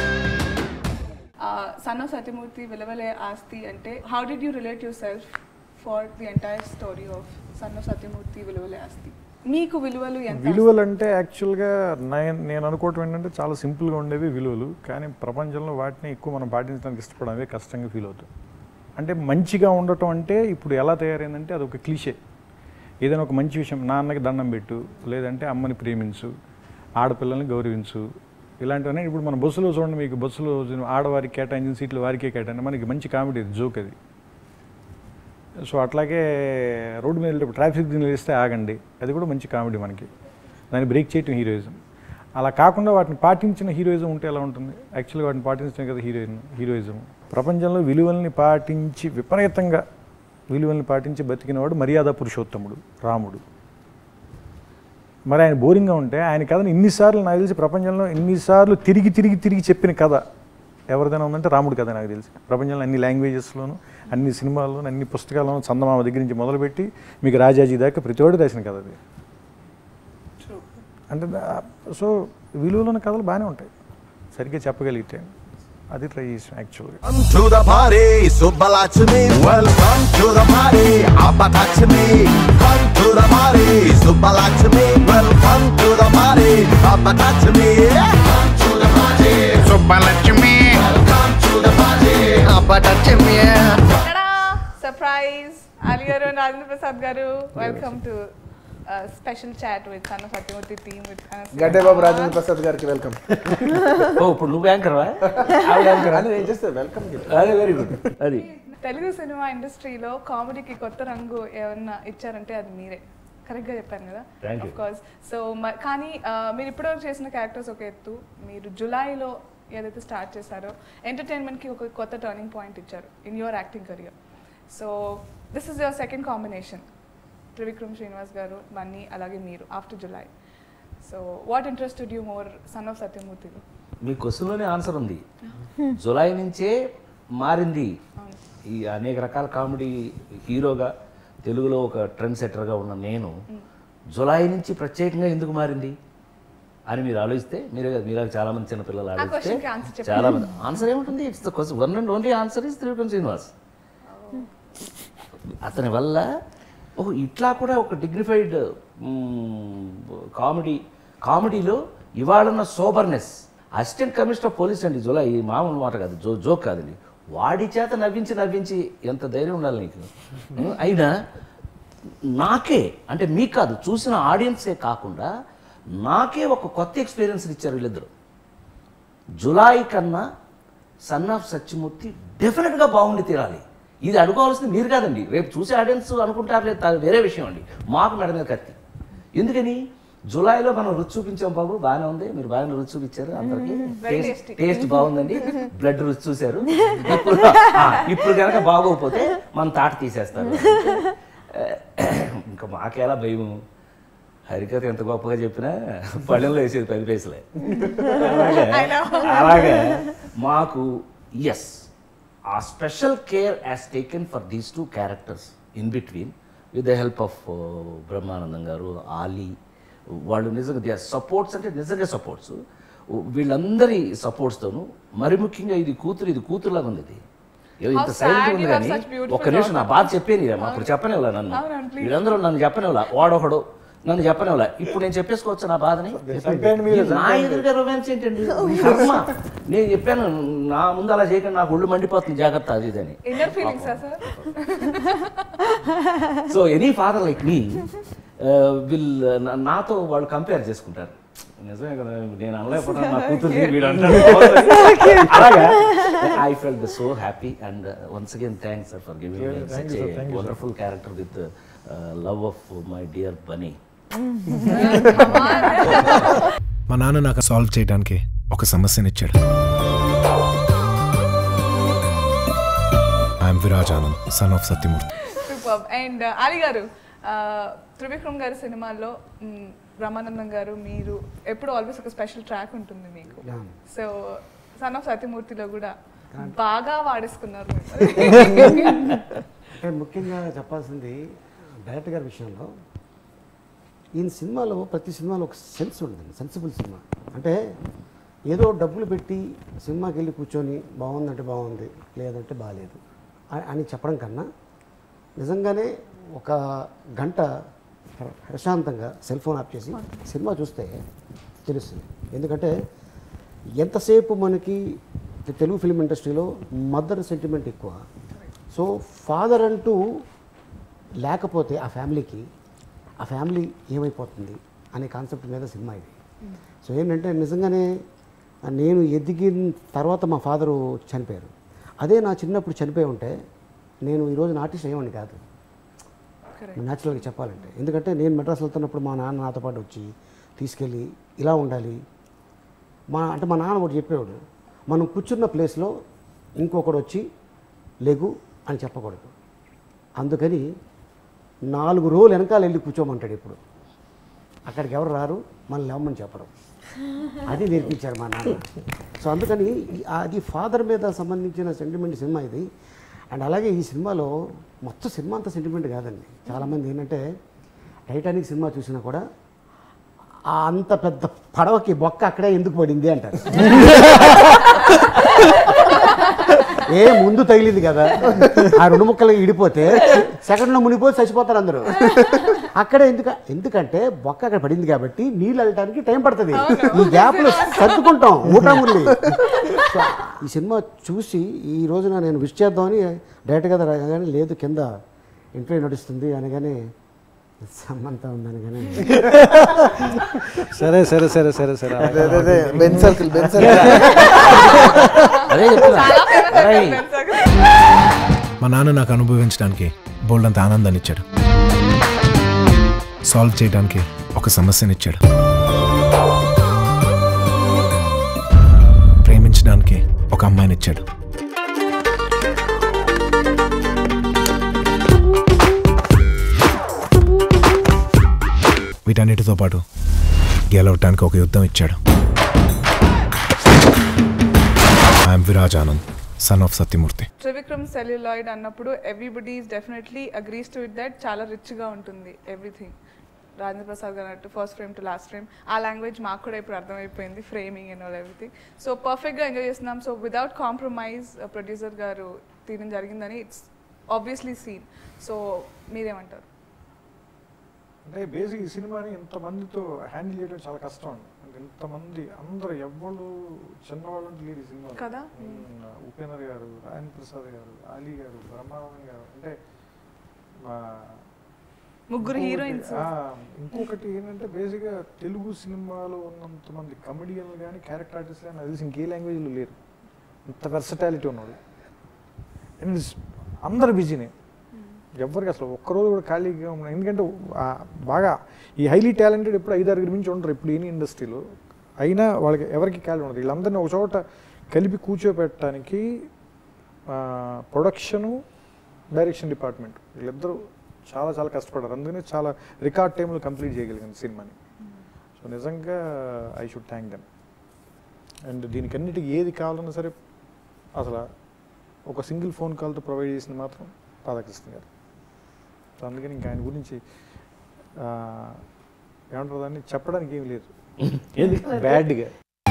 సన్న సత్యమూర్తి విలవలే ఆస్తి అంటే how did you relate yourself for the entire story of సన్న సత్యమూర్తి విలువలే ఆస్తి మీకు విలువలు ఎంత విలువలు అంటే యాక్చువల్గా నేను నేను అనుకోవటం ఏంటంటే చాలా సింపుల్గా ఉండేవి విలువలు కానీ ప్రపంచంలో వాటిని ఎక్కువ మనం పాటించడానికి ఇష్టపడమే కష్టంగా ఫీల్ అవుతాం అంటే మంచిగా ఉండటం అంటే ఇప్పుడు ఎలా తయారైందంటే అది ఒక క్లీషే ఏదైనా ఒక మంచి విషయం నాన్నకి దండం పెట్టు లేదంటే అమ్మని ప్రేమించు ఆడపిల్లల్ని గౌరవించు ఇలాంటివన్నీ ఇప్పుడు మన బస్సులో చూడండి మీకు బస్సులో ఆడవారికి కేటాయించిన సీట్లు వారికే కేటాయించి మనకి మంచి కామెడీ జోక్ అది సో అట్లాగే రోడ్డు మీద వెళ్ళేటప్పుడు ట్రాఫిక్ సిగ్నల్ ఇస్తే ఆగండి అది కూడా మంచి కామెడీ మనకి దాన్ని బ్రేక్ చేయటం హీరోయిజం అలా కాకుండా వాటిని పాటించిన హీరోయిజం ఉంటే ఎలా ఉంటుంది యాక్చువల్గా వాటిని పాటించడం కదా హీరోయిన్ హీరోయిజం ప్రపంచంలో విలువల్ని పాటించి విపరీతంగా విలువల్ని పాటించి బతికినవాడు మర్యాద పురుషోత్తముడు రాముడు మరి ఆయన బోరింగ్గా ఉంటే ఆయన కథను ఇన్నిసార్లు నాకు తెలిసి ప్రపంచంలో ఇన్నిసార్లు తిరిగి తిరిగి తిరిగి చెప్పిన కథ ఎవరిదైనా ఉందంటే రాముడి కథ నాకు తెలిసి ప్రపంచంలో అన్ని లాంగ్వేజెస్లోను అన్ని సినిమాల్లోనూ అన్ని పుస్తకాల్లోనూ చందమామ దగ్గర నుంచి మొదలుపెట్టి మీకు రాజాజీ దాకా ప్రతి ఒక్కటి రాసిన కథ అది అంటే దా- సో విలువలు ఉన్న కథలు బాగానే ఉంటాయి సరిగ్గా చెప్పగలిగితే అది ట్రై చేసాం యాక్చువల్గా Come to the party, Subbalachmi. Welcome to the party, Abatachmi. Come to the party, Subbalachmi. Welcome to the party, Abatachmi. Come to the party, Subbalakshmi come to the party. అబ్బటచ్చమ్మి సర్ప్రైజ్ అలీ గారు and రాజేంద్ర ప్రసాద్ గారు welcome to special chat with సన్న సత్యమూర్తి టీమ్ విత్ గడ్డే బాబు రాజేంద్ర ప్రసాద్ గారికి వెల్కమ్ ఓ ఇప్పుడు నువ్వు యాంకర్వా ఆవిడ యాంకర్ అని నేను చేస్తే వెల్కమ్ అదే వెరీ గుడ్ అది తెలుగు సినిమా ఇండస్ట్రీలో కామెడీకి కొత్త రంగు ఏమన్నా ఇచ్చారంటే అది మీరే కరెక్ట్గా చెప్పాను కదా Thank you. Of course so కానీ ఆ, మీరు ఇప్పటివరకు చేసిన క్యారెక్టర్స్ ఒక ఎత్తు మీరు జూలైలో ఏదైతే స్టార్ట్ చేశారో ఎంటర్టైన్మెంట్కి ఒక కొత్త టర్నింగ్ పాయింట్ ఇచ్చారు in your acting career so this is your second combination Trivikram Srinivas గారు బన్నీ అలాగే మీరు after July so what interested you more son of సత్యమూర్తిలో మీ క్వశ్చన్లోనే ఆన్సర్ ఉంది జులై నుంచే మారింది ఈ అనేక రకాల కామెడీ హీరోగా తెలుగులో ఒక ట్రెండ్ సెట్టర్గా ఉన్న నేను జులై నుంచి ప్రత్యేకంగా ఎందుకు మారింది అని మీరు ఆలోచిస్తే మీరే కాదు మీలాగా చాలా మంది చిన్న పిల్లలు ఆలోచిస్తే question కి answer చెప్పండి. చాలా మంది ఆన్సర్ ఏముంటుంది it's the question one and only answer is Trivikram Srinivas అతని వల్ల ఓహో ఇట్లా కూడా ఒక డిగ్నిఫైడ్ కామెడీ కామెడీలో ఇవాళన్న soberness assistant commissioner of police అండి జులై ఈ మామూలు మాట కాదు జో జోక్ కాదండి వాడి చేత నవ్వించి నవ్వించి ఎంత ధైర్యం ఉండాలి నీకు ఉం, అయినా నాకే అంటే మీకు కాదు చూసిన ఆడియన్సే కాకుండా నాకే ఒక కొత్త ఎక్స్పీరియన్స్ ఇచ్చారు వీళ్ళిద్దరు జులై కన్నా సన్ ఆఫ్ సత్యమూర్తి డెఫినెట్గా బాగుండి తీరాలి ఇది అనుకోవాల్సింది మీరు కాదండి రేపు చూసే ఆడియన్స్ అనుకుంటారు లేదు అది వేరే విషయం అండి మాకు మెడ మీద కత్తి ఎందుకని జూలైలో మనం రుచి చూపించాం బాబు బాగానే ఉంది మీరు బాగానే రుచి చూపించారు అందరికి Very టేస్ట్ tasty. టేస్ట్ బాగుందండి బ్లడ్ రుచి చూశారు ఇప్పుడు ఆ, ఇప్పుడు కనుక బాగోకపోతే మన తాట తీసేస్తారు ఇంకా మాకేలా భయం హరికథ ఎంత గొప్పగా చెప్పినా పళ్ళెంలో వేసేది పది పైసలే అలాగే అలాగే మాకు yes uh special care as taken for these two characters in between with the help of Brahmanandam గారు ఆలీ వాళ్ళు నిజంగా దే సపోర్ట్స్ అంటే నిజంగా సపోర్ట్స్ వీళ్ళందరి సపోర్ట్స్తోను మరి ముఖ్యంగా ఇది కూతురు ఇది కూతురులాగా ఉంది ఇది ఏదో ఇంత How సైలెంట్ sad ఉంది you have కానీ such beautiful ఒక్క నిమిషం నా daughter. బాధ చెప్పేది అప్పుడు చెప్పనివ్వలే నన్ను అవునండి, please. వీళ్ళందరూ నన్ను చెప్పనివ్వలే వాడొకడు నన్ను చెప్పనివ్వలే ఇప్పుడు నేను చెప్పేసుకోవచ్చు నా బాధని చంపేయండి మీరు, ఈ నా ఎదురుగా రొమాన్స్ ఏంటండి కర్మ నేను చెప్పాను నా ముందు అలా చేయకండి నాకు ఒళ్ళు మండిపోతుంది జాగ్రత్త అది ఇదని ఇన్నర్ ఫీలింగ్సా sir so any father like me will నాతో వాళ్ళు కంపేర్ చేసుకుంటారు నిజమే కదా నేను అనలేకపోతాను నా కూతురు వీడు అంటాడు అలాగా I fell so happy and once again thanks for giving such a wonderful character with love of my dear Bunny మా నాన్న నాకు సాల్వ్ చేయడానికి ఒక సమస్యనిచ్చాడు I'm Viraj Anand son of Satyamurthy super and Ali గారు ఆ, త్రివిక్రమ్ గారి సినిమాల్లో మ్, బ్రహ్మానందం గారు మీరు ఎప్పుడు ఆల్వేస్ ఒక స్పెషల్ ట్రాక్ ఉంటుంది మీకు సో సన్ ఆఫ్ సత్యమూర్తిలో కూడా బాగా వాడేసుకున్నారు మీరు. అంటే ముఖ్యంగా చెప్పాల్సింది డైరెక్టర్ గారి విషయంలో ఈయన సినిమాలో ప్రతి సినిమాలో ఒక సెన్స్ ఉంటుంది సెన్సిబుల్ సినిమా అంటే ఏదో డబ్బులు పెట్టి సినిమాకి వెళ్ళి కూర్చొని బాగుందంటే బాగుంది లేదంటే బాగాలేదు అని- అని చెప్పడం కన్నా నిజంగానే ఒక గంట ప్ర- ప్రశాంతంగా సెల్ ఫోన్ ఆఫ్ చేసి సినిమా చూస్తే తెలుస్తుంది ఎందుకంటే ఎంతసేపు మనకి తెలుగు ఫిల్మ్ ఇండస్ట్రీలో మదర్ సెంటిమెంట్ ఎక్కువ సో ఫాదర్ అంటూ లేకపోతే ఆ ఫ్యామిలీకి ఆ ఫ్యామిలీ ఏమైపోతుంది అనే కాన్సెప్ట్ మీద సినిమా ఇది సో ఏంటంటే నిజంగానే నేను ఎదిగిన తర్వాత మా ఫాదరు చనిపోయారు అదే నా చిన్నప్పుడు చనిపోయి ఉంటే నేను ఈరోజు ఆర్టిస్ట్ అయ్యేవాడిని కాదు న్యాచురల్గా చెప్పాలంటే ఎందుకంటే నేను మెడ్రాస్ వెళ్తున్నప్పుడు మా నాన్న నాతో పాటు వచ్చి తీసుకెళ్ళి ఇలా ఉండాలి మా అంటే మా నాన్న ఒకటి చెప్పేవాడు మనం కూర్చున్న ప్లేస్లో ఇంకొకడు వచ్చి లెగు అని చెప్పకూడదు అందుకని నాలుగు రోజులు వెనకాల వెళ్ళి కూర్చోమంటాడు ఇప్పుడు అక్కడికి ఎవరు రారు మనం లేవమని చెప్పడం అది నేర్పించారు మా నాన్న సో అందుకని ఈ- అది ఫాదర్ మీద సంబంధించిన సెంటిమెంట్ సినిమా ఇది అండ్ అలాగే ఈ సినిమాలో మొత్తం సినిమా అంత సెంటిమెంట్ కాదండి చాలామంది ఏంటంటే టైటానిక్ సినిమా చూసినా కూడా ఆ అంత పెద్ద పడవకి బొక్క అక్కడే ఎందుకు పడింది అంటారు ఏ ముందు తగిలింది కదా ఆ రెండు ముక్కలు ఇడిపోతే సెకండ్లో మునిగిపోతే చచ్చిపోతారు అందరూ అక్కడ ఎందుక ఎందుకంటే బొక్క అక్కడ పడింది కాబట్టి నీళ్ళు వెళ్ళడానికి టైం పడుతుంది ఈ గ్యాప్లో సర్దుకుంటాం ఊటముల్లి సో ఈ సినిమా చూసి ఈ రోజున నేను విష్ చేద్దామని డైరెక్ట్గా రాగానే లేదు కింద ఇంటర్వ్యూ నడుస్తుంది అనగానే సమంత ఉందనగానే సరే సరే సరే సరే సరే అదే, అదే, అదే. బెన్ సర్కిల్ బెన్ సర్కిల్ అదే చెప్తున్నా అరే, మా నాన్న నాకు అనుభవించడానికి బోల్డంత ఆనందాన్ని ఇచ్చాడు సాల్వ్ చేయడానికి ఒక సమస్యనిచ్చాడు ప్రేమించడానికి ఒక అమ్మాయినిచ్చాడు వీటన్నిటితో పాటు గెలవటానికి ఒక యుద్ధం ఇచ్చాడు I'm Viraj Anand son of Satyamurthy Trivikram celluloid అన్నప్పుడు everybody is definitely agrees to it that చాలా రిచ్గా ఉంటుంది ఎవ్రీథింగ్ రాజేంద్ర ప్రసాద్ గారు అన్నట్టు first frame to last frame ఆ లాంగ్వేజ్ మాకు కూడా ఇప్పుడు అర్థమైపోయింది framing and all everything so పర్ఫెక్ట్గా ఎంజాయ్ చేస్తున్నాం సో వితౌట్ కాంప్రమైజ్ ప్రొడ్యూసర్ గారు తీయడం జరిగిందని ఇట్స్ ఆబ్వియస్లీ సీన్ సో మీరేమంటారు అంటే బేసిక్ ఈ సినిమాని ఇంతమందితో హ్యాండిల్ చేయడం చాలా కష్టం అండి అంటే ఇంతమంది అందరు ఎవ్వరు చిన్నవాళ్ళు అంటే లేరు ఈ సినిమా కదా? ఉపేంద్ర గారు రాయన్ ప్రసాద్ గారు అలీ గారు బ్రహ్మానందం గారు అంటే మా ముగ్గురు ఇంకొకటి- హీరోయిన్స్ ఆ, ఇంకొకటి ఏంటంటే బేసిక్గా తెలుగు సినిమాలో ఉన్నంత మంది కమెడియన్లు కానీ క్యారెక్టర్ ఆర్టిస్ట్ కానీ అది తెలిసి ఇంకే లాంగ్వేజ్లో లేరు ఇంత వెర్సటాలిటీ ఉన్నాడు And it's- అందరు బిజీనే ఎవరికి అసలు ఒక్కరోజు కూడా ఖాళీగా ఉన్న ఎందుకంటే ఆ బాగా ఈ హైలీ టాలెంటెడ్ ఎప్పుడు ఐదారుగురు మించి ఉండరు ఇప్పుడు ఎనీ ఇండస్ట్రీలో అయినా వాళ్ళకి ఎవరికి ఖాళీ ఉండదు వీళ్ళందరినీ ఒక చోట కలిపి కూర్చోపెట్టడానికి ప్రొడక్షను డైరెక్షన్ డిపార్ట్మెంట్ వీళ్ళిద్దరూ చాలా చాలా కష్టపడ్డారు అందుకనే చాలా రికార్డ్ టైంలో కంప్లీట్ చేయగలిగింది సినిమాని సో నిజంగా I should thank them and దీనికి అన్నిటికీ ఏది కావాలన్నా సరే అసలు ఒక సింగిల్ ఫోన్ కాల్తో ప్రొవైడ్ చేసింది మాత్రం రాధాకృష్ణ గారు సో అందుకని ఇంకా ఆయన గురించి ఆ, ఏమంటారు దాన్ని చెప్పడానికి ఏమి లేదు ఏది? బ్యాడ్గా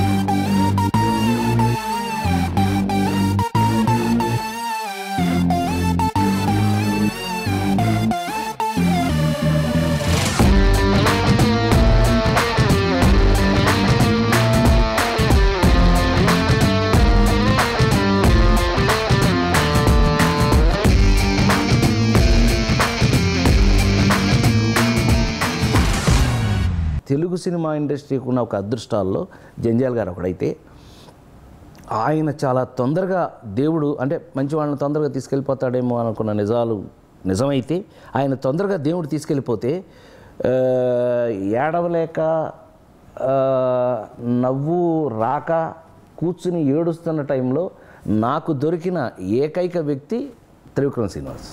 తెలుగు సినిమా ఇండస్ట్రీకి ఉన్న ఒక అదృష్టాల్లో జంజాల్ గారు ఒకడైతే ఆయన చాలా తొందరగా దేవుడు అంటే మంచి వాళ్ళని తొందరగా తీసుకెళ్ళిపోతాడేమో అనుకున్న నిజాలు నిజమైతే ఆయన తొందరగా దేవుడు తీసుకెళ్ళిపోతే ఆ, ఏడవలేక ఆ, నవ్వు రాక కూర్చుని ఏడుస్తున్న టైంలో నాకు దొరికిన ఏకైక వ్యక్తి త్రివిక్రమ్ శ్రీనివాస్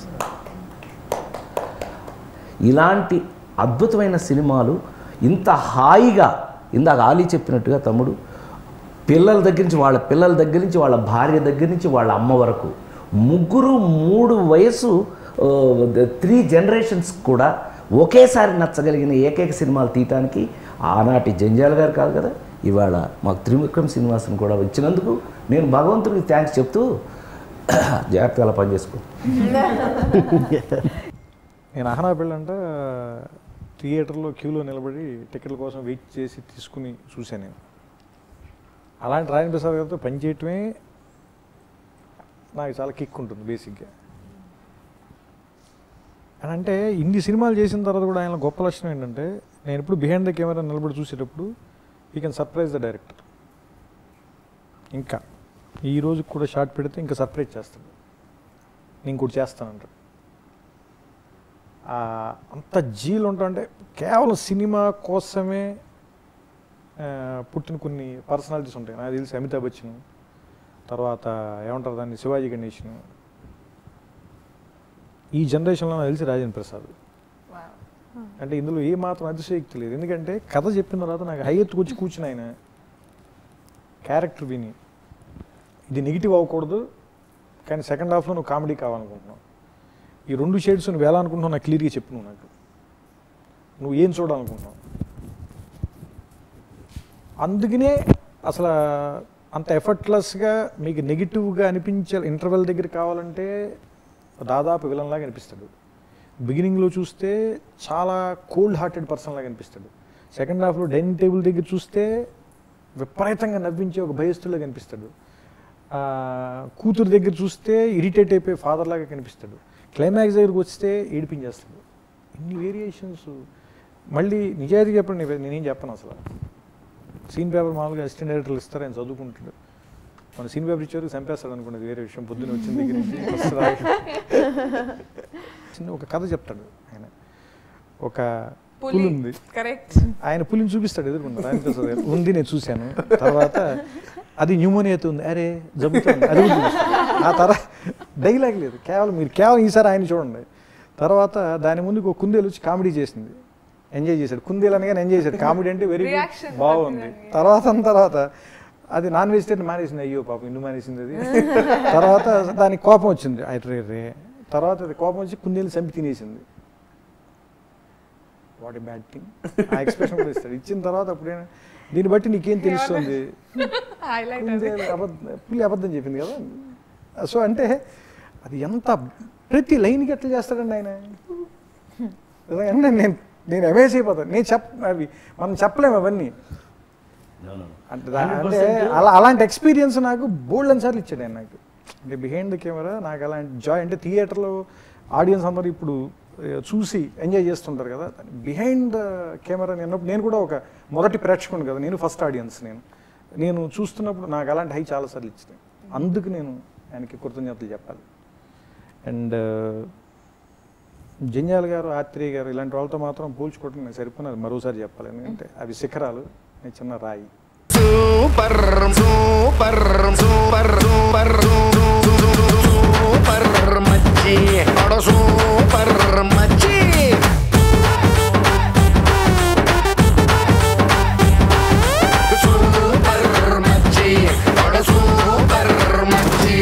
ఇలాంటి అద్భుతమైన సినిమాలు ఇంత హాయిగా ఇందాక ఆలీ చెప్పినట్టుగా తమ్ముడు పిల్లల దగ్గర నుంచి వాళ్ళ పిల్లల దగ్గర నుంచి వాళ్ళ భార్య దగ్గర నుంచి వాళ్ళ అమ్మ వరకు ముగ్గురు మూడు వయసు త్రీ జనరేషన్స్ కూడా ఒకేసారి నచ్చగలిగిన ఏకైక సినిమాలు తీయటానికి ఆనాటి జంజాల్ గారు కాదు కదా ఇవాళ మాకు త్రివిక్రమ్ శ్రీనివాసన్ కూడా వచ్చినందుకు నేను భగవంతుడికి థ్యాంక్స్ చెప్తూ జాగ్రత్తగా అలా పని చేసుకో నేను అహనా పెళ్ళంట థియేటర్లో క్యూలో నిలబడి టికెట్ల కోసం వెయిట్ చేసి తీసుకుని చూశాను నేను అలాంటి రాయన్ ప్రసాద్ గారితో పనిచేయటమే నాకు చాలా కిక్ ఉంటుంది బేసిక్గా అని అంటే ఇన్ని సినిమాలు చేసిన తర్వాత కూడా ఆయన గొప్ప లక్షణం ఏంటంటే నేను ఇప్పుడు బిహైండ్ ద కెమెరా నిలబడి చూసేటప్పుడు you can surprise the director ఇంకా ఈ రోజు కూడా షార్ట్ పెడితే ఇంకా సర్ప్రైజ్ చేస్తాడు నేను ఇంకోటి చేస్తానంటాడు ఆ, అంత జీలు ఉంటాయంటే కేవలం సినిమా కోసమే ఆ, పుట్టిన కొన్ని పర్సనాలిటీస్ ఉంటాయి నాకు తెలిసి అమితాబ్ బచ్చన్ తర్వాత ఏమంటారు దాన్ని శివాజీ గణేషన్ ఈ జనరేషన్లో నాకు తెలిసి రాజేంద్ర ప్రసాద్ అంటే ఇందులో ఏ మాత్రం అతిశయోక్తి లేదు ఎందుకంటే కథ చెప్పిన తర్వాత నాకు హై ఎత్తుకొచ్చి కూర్చుని ఆయన క్యారెక్టర్ విని ఇది నెగిటివ్ అవ్వకూడదు కానీ సెకండ్ హాఫ్లో నువ్వు కామెడీ కావాలనుకుంటున్నావు ఈ రెండు షేడ్స్ నువ్వు ఎలా అనుకుంటున్నావు నాకు క్లియర్గా చెప్పు నువ్వు నాకు నువ్వు ఏం చూడాలనుకుంటున్నావు అందుకనే అసలు అంత ఎఫర్ట్లెస్గా మీకు నెగిటివ్గా అనిపించే ఇంటర్వెల్ దగ్గర కావాలంటే దాదాపు విలన్ లాగా అనిపిస్తాడు బిగినింగ్లో చూస్తే చాలా కోల్డ్ హార్టెడ్ పర్సన్ లాగా అనిపిస్తాడు సెకండ్ హాఫ్లో డైనింగ్ టేబుల్ దగ్గర చూస్తే విపరీతంగా నవ్వించే ఒక భయస్తులాగా కనిపిస్తాడు ఆ, కూతురు దగ్గర చూస్తే ఇరిటేట్ అయిపోయే ఫాదర్ లాగా కనిపిస్తాడు క్లైమాక్స్ దగ్గరికి వస్తే ఏడిపించేస్తాడు ఇన్ని వేరియేషన్స్ మళ్ళీ నిజాయితీ చెప్పండి నేను- నేనేం చెప్పను అసలు సీన్ పేపర్ మామూలుగా అసిస్టెంట్ డైరెక్టర్లు ఇస్తారు ఆయన చదువుకుంటాడు మన సీన్ పేపర్ ఇచ్చారు చంపేస్తాడు అనుకున్నది వేరే విషయం పొద్దున్న వచ్చిన దగ్గర నుంచి first రాయడం. చిన్న ఒక కథ చెప్తాడు ఆయన ఒక పులి ఉంది కరెక్ట్ ఆయన పులిని చూపిస్తాడు ఎదుర్కొంటారు ఆయన ప్రసాద్ గారు. ఉంది నేను చూశాను తర్వాత అది న్యూమోనియాతో ఉంది అరే జబ్బుతుంది అది కూడా చూపిస్తాడు. ఆ తర్వాత డైలాగ్ లేదు కేవలం మీరు కేవలం ఈసారి ఆయన చూడండి తర్వాత దాని ముందు ఒక కుందేలు వచ్చి కామెడీ చేసింది ఎంజాయ్ చేశాడు కుందేలు అనగానే ఎంజాయ్ చేశాడు కామెడీ అంటే వెరీ Reaction బాగుంది తర్వాత అన్న తర్వాత అది నాన్ వెజిటేరియన్ మానేసింది అయ్యో పాపం ఇల్లు మానేసింది అది తర్వాత దానికి కోపం వచ్చింది అరే రే తర్వాత అది కోపం వచ్చి కుందేలు చంపి తినేసింది వాట్ బ్యాడ్ థింగ్ ఆ ఎక్స్ప్రెషన్ కూడా ఇస్తాడు ఇచ్చిన తర్వాత అప్పుడే దీన్ని బట్టి నీకేం తెలుస్తుంది హైలైట్ కుందేలు అబద్ధం పులి అబద్ధం చెప్పింది కదా సో అంటే అది ఎంత ప్రతి లైన్కి ఎట్లా చేస్తాడండి ఆయన నిజంగా నేను నేను అమేజ్ అయిపోతాను నేను చెప్ అవి మనం చెప్పలేము అవన్నీ అంటే దా- అంటే అలా అలాంటి ఎక్స్పీరియన్స్ నాకు బోల్డ్ అని సార్లు ఇచ్చాడు ఆయన నాకు అంటే బిహైండ్ ద కెమెరా నాకు అలాంటి జాయ్ అంటే థియేటర్లో ఆడియన్స్ అందరూ ఇప్పుడు ఏ, చూసి ఎంజాయ్ చేస్తుంటారు కదా బిహైండ్ ద కెమెరా నేను నేను కూడా ఒక మొదటి ప్రేక్షకుని కదా నేను ఫస్ట్ ఆడియన్స్ నేను నేను చూస్తున్నప్పుడు నాకు అలాంటి హై చాలాసార్లు ఇచ్చినాయి అందుకు నేను ఆయనకి కృతజ్ఞతలు చెప్పాలి అండ్ జంజాల్ గారు ఆత్రేయ గారు ఇలాంటి వాళ్ళతో మాత్రం పోల్చుకోవడం నేను సరిపోయినది మరోసారి చెప్పాలి ఎందుకంటే అవి శిఖరాలు నేను చిన్న రాయి super super super super super మచ్చి అడ సూపర్ మచ్చి సూపర్ మచ్చి అడ సూపర్ మచ్చి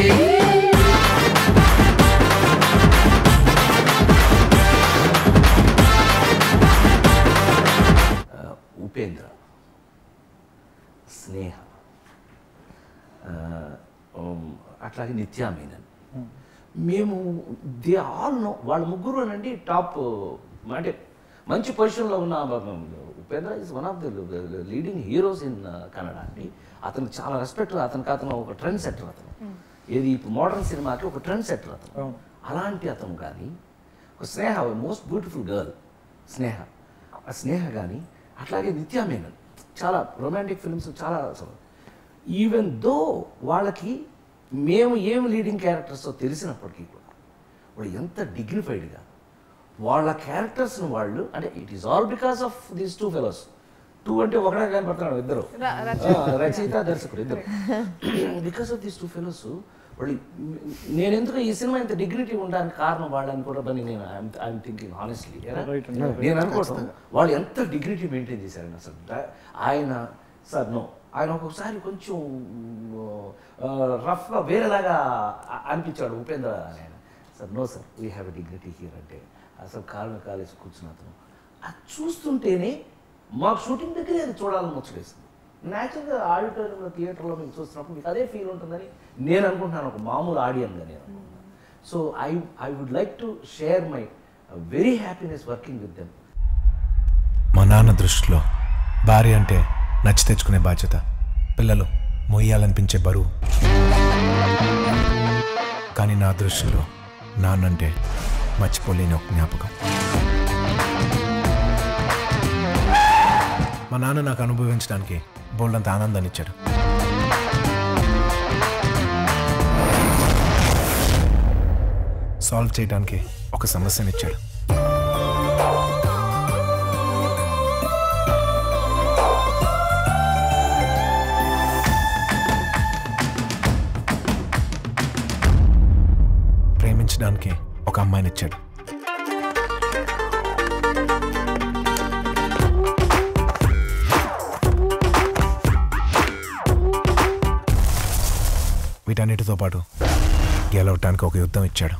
ఉపేంద్ర స్నేహ ఆ, ఉమ్, అట్లాగే నిత్యా మీనన్ మేము దే ఆల్ నో వాళ్ళ ముగ్గురు అండి టాప్ అంటే మంచి పొజిషన్లో ఉన్న Upendra is one of the leading heroes in Kannada అండి అతను చాలా రెస్పెక్ట్ అతనికి అతను ఒక ట్రెండ్ సెట్టర్ అతను ఏది ఇప్పుడు మోడర్న్ సినిమాకి ఒక ట్రెండ్ సెట్టర్ అతను అవును. అలాంటి అతను కానీ ఒక Sneha most beautiful girl Sneha ఆ స్నేహ కానీ అట్లాగే నిత్యా మేనన్ చాలా రొమాంటిక్ ఫిల్మ్స్ చాలా అసలు ఈవెన్ దో వాళ్ళకి మేము ఏం లీడింగ్ క్యారెక్టర్స్ తెలిసినప్పటికీ కూడా వాళ్ళు ఎంత డిగ్నిఫైడ్గా వాళ్ళ క్యారెక్టర్స్ని వాళ్ళు అంటే it is all because of these two fellows two అంటే ఒకటే కానీ పడుతున్నాడు ఇద్దరు ఆ, రచయిత దర్శకుడు ఇద్దరు because of these two fellows వాళ్ళు నేను ఎందుకు ఈ సినిమా ఇంత డిగ్నిటీ ఉండడానికి కారణం వాళ్ళని కూడా పని నేను ఐఎమ్ థింకింగ్ హానెస్ట్లీ Right, నేను అనుకోవడం వాళ్ళు ఎంత డిగ్నిటీ మెయింటైన్ చేశారని అసలు డా- ఆయన సార్ నో ఆయన ఒక్కొక్కసారి కొంచెం రఫ్గా వేరేలాగా అ- అనిపించాడు ఉపేంద్ర అని ఆయన sir no sir we have a dignity here అంటే అసలు కాలు కాలేసి కూర్చున్న అతను అది చూస్తుంటేనే మాకు షూటింగ్ దగ్గరే అది చూడాలని వచ్చేసింది న్యాచురల్గా ఆడిటోరియంలో థియేటర్లో మీకు చూస్తున్నప్పుడు మీకు అదే ఫీల్ ఉంటుందని నేను అనుకుంటున్నాను ఒక మామూలు ఆడియన్గా నేను so I I would like to share my very happiness working with them మా నాన్న దృష్టిలో భార్య అంటే నచ్చి తెచ్చుకునే బాధ్యత పిల్లలు మొయ్యాలనిపించే బరువు కానీ నా దృష్టిలో నాన్నంటే మర్చిపోలేని ఒక జ్ఞాపకం మా నాన్న నాకు అనుభవించడానికి బోల్డంత ఆనందాన్ని ఇచ్చాడు సాల్వ్ చేయడానికి ఒక సమస్యనిచ్చాడు ప్రేమించడానికి ఒక అమ్మాయిని ఇచ్చాడు వీటన్నిటితో పాటు గెలవటానికి ఒక యుద్ధం ఇచ్చాడు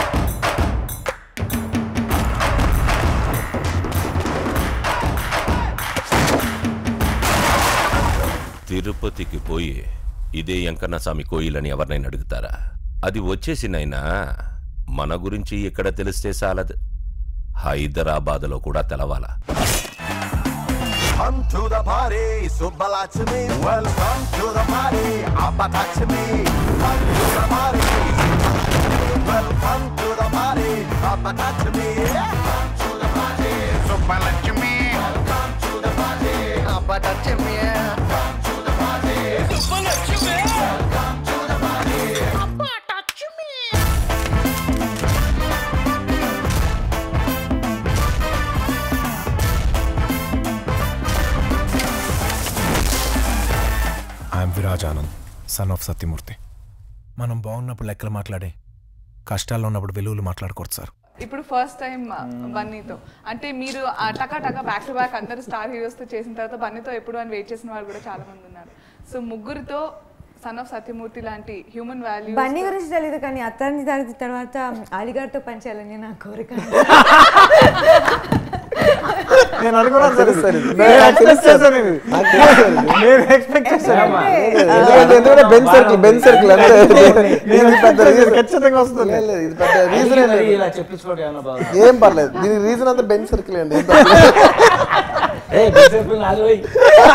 తిరుపతికి పోయి ఇదే వెంకన్న స్వామి కోయిలని ఎవరినైనా అడుగుతారా అది వచ్చేసినైనా మన గురించి ఇక్కడ తెలిస్తే చాలదు హైదరాబాద్లో కూడా తెలవాలా Come to the party, Subbalachmi. Welcome to the party, Abatachmi. Come to the party. Welcome to the party, Abatachmi. Come to the party, Subbalachmi. Welcome to the party, Abatachmi. Come to the party, Subbalachmi. Welcome to the party, Abatachmi. I'm Viraj Anand son of Satyamurthy మనం బాగున్నప్పుడు లెక్కలు మాట్లాడే కష్టాల్లో ఉన్నప్పుడు వెలుగులు మాట్లాడకూడదు సార్ ఇప్పుడు ఫస్ట్ టైం బన్నీతో అంటే మీరు ఆ టకా టకా బ్యాక్ టు బ్యాక్ అందరు స్టార్ హీరోస్ తో చేసిన తర్వాత బన్నీతో ఎప్పుడు అని వెయిట్ చేసిన వాళ్ళు కూడా చాలా మంది ఉన్నారు సో ముగ్గురితో సన్ ఆఫ్ సత్యమూర్తి లాంటి హ్యూమన్ వాల్యూ బన్నీ గురించి తెలియదు కానీ అత్తారిని దాని తర్వాత అలీగారితో పనిచేయాలని నా కోరిక నేను అనుకున్నాను సార్ తెలుసు సార్ ఇది. నేను నాకు తెలుసు expect సార్. చేశాను ఇది. నాకు తెలుసు సార్ ఇది. నేను ఎక్స్పెక్ట్ చేశాను ఎందుకంటే ఎందుకంటే బెన్ సర్కిల్ బెన్ సర్కిల్ అంతే నేను ఇది పెద్ద expect చేశాను. reason. ఖచ్చితంగా వస్తుంది లేదు, లేదు, ఇది పెద్ద రీజన్ ఏం లేదు. ఇలా చెప్పించుకోవడం ఏమన్నా బాగుంది ఏం పర్లేదు దీనికి రీజన్ అంతా బెన్ సర్కిల్ అండి ఏం పర్లేదు. ఏ బెన్ సర్కిల్ నాది పోయి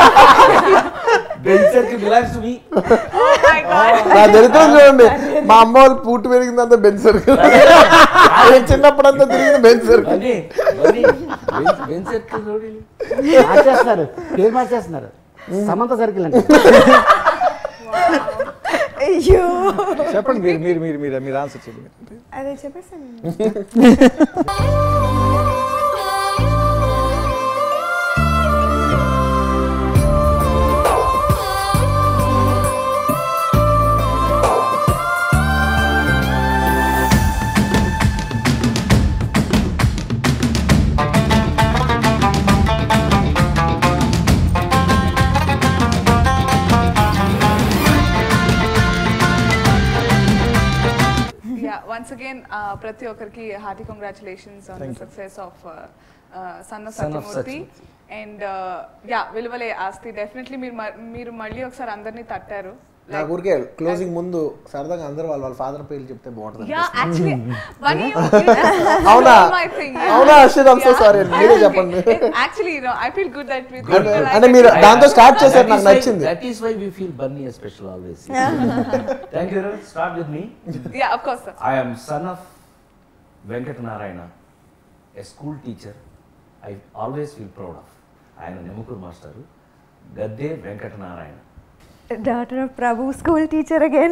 Benz circle belongs to me నా దరిద్రం చూడండి మా అమ్మ వాళ్ళు పూర్తి పెరిగిందంతా బెన్ సర్కిల్ నేను చిన్నప్పుడు అంతా తిరిగింది Benz circle Bunny Bunny Benz- Benz circle చూడండి మార్చేస్తున్నారు పేరు మార్చేస్తున్నారు సమంత సర్కిల్ అంటే అయ్యో చెప్పండి మీరు మీరు మీరు మీరు మీరు ఆన్సర్ చెప్పండి అదే చెప్పేసాను యా వన్స్ అగైన్ ప్రతి ఒక్కరికి hearty congratulations on the success of son of Son of Satyamurthy and yeah విలువలే ఆస్తి డెఫినెట్లీ మీరు మ- మీరు మళ్ళీ ఒకసారి అందరినీ తట్టారు నా ఊరికే క్లోజింగ్ ముందు సరదాగా అందరూ వాళ్ళ వాళ్ళ ఫాదర్ పేర్లు చెప్తే బాగుంటుంది యా యాక్చువల్లీ వన్ అవునా అవునా అశ్విన్ ఐమ్ సో సారీ మీరే చెప్పండి actually you know I feel good that with అంటే- అంటే మీరు దాంతో స్టార్ట్ చేశారు నాకు నచ్చింది that is why we feel Bunny special always thank you start with me yeah of course I am son of Venkat Narayana, a school teacher. I always feel proud of. ఆయన Nemukuru master Gadde Venkata Narayana daughter of Prabhu, school teacher again.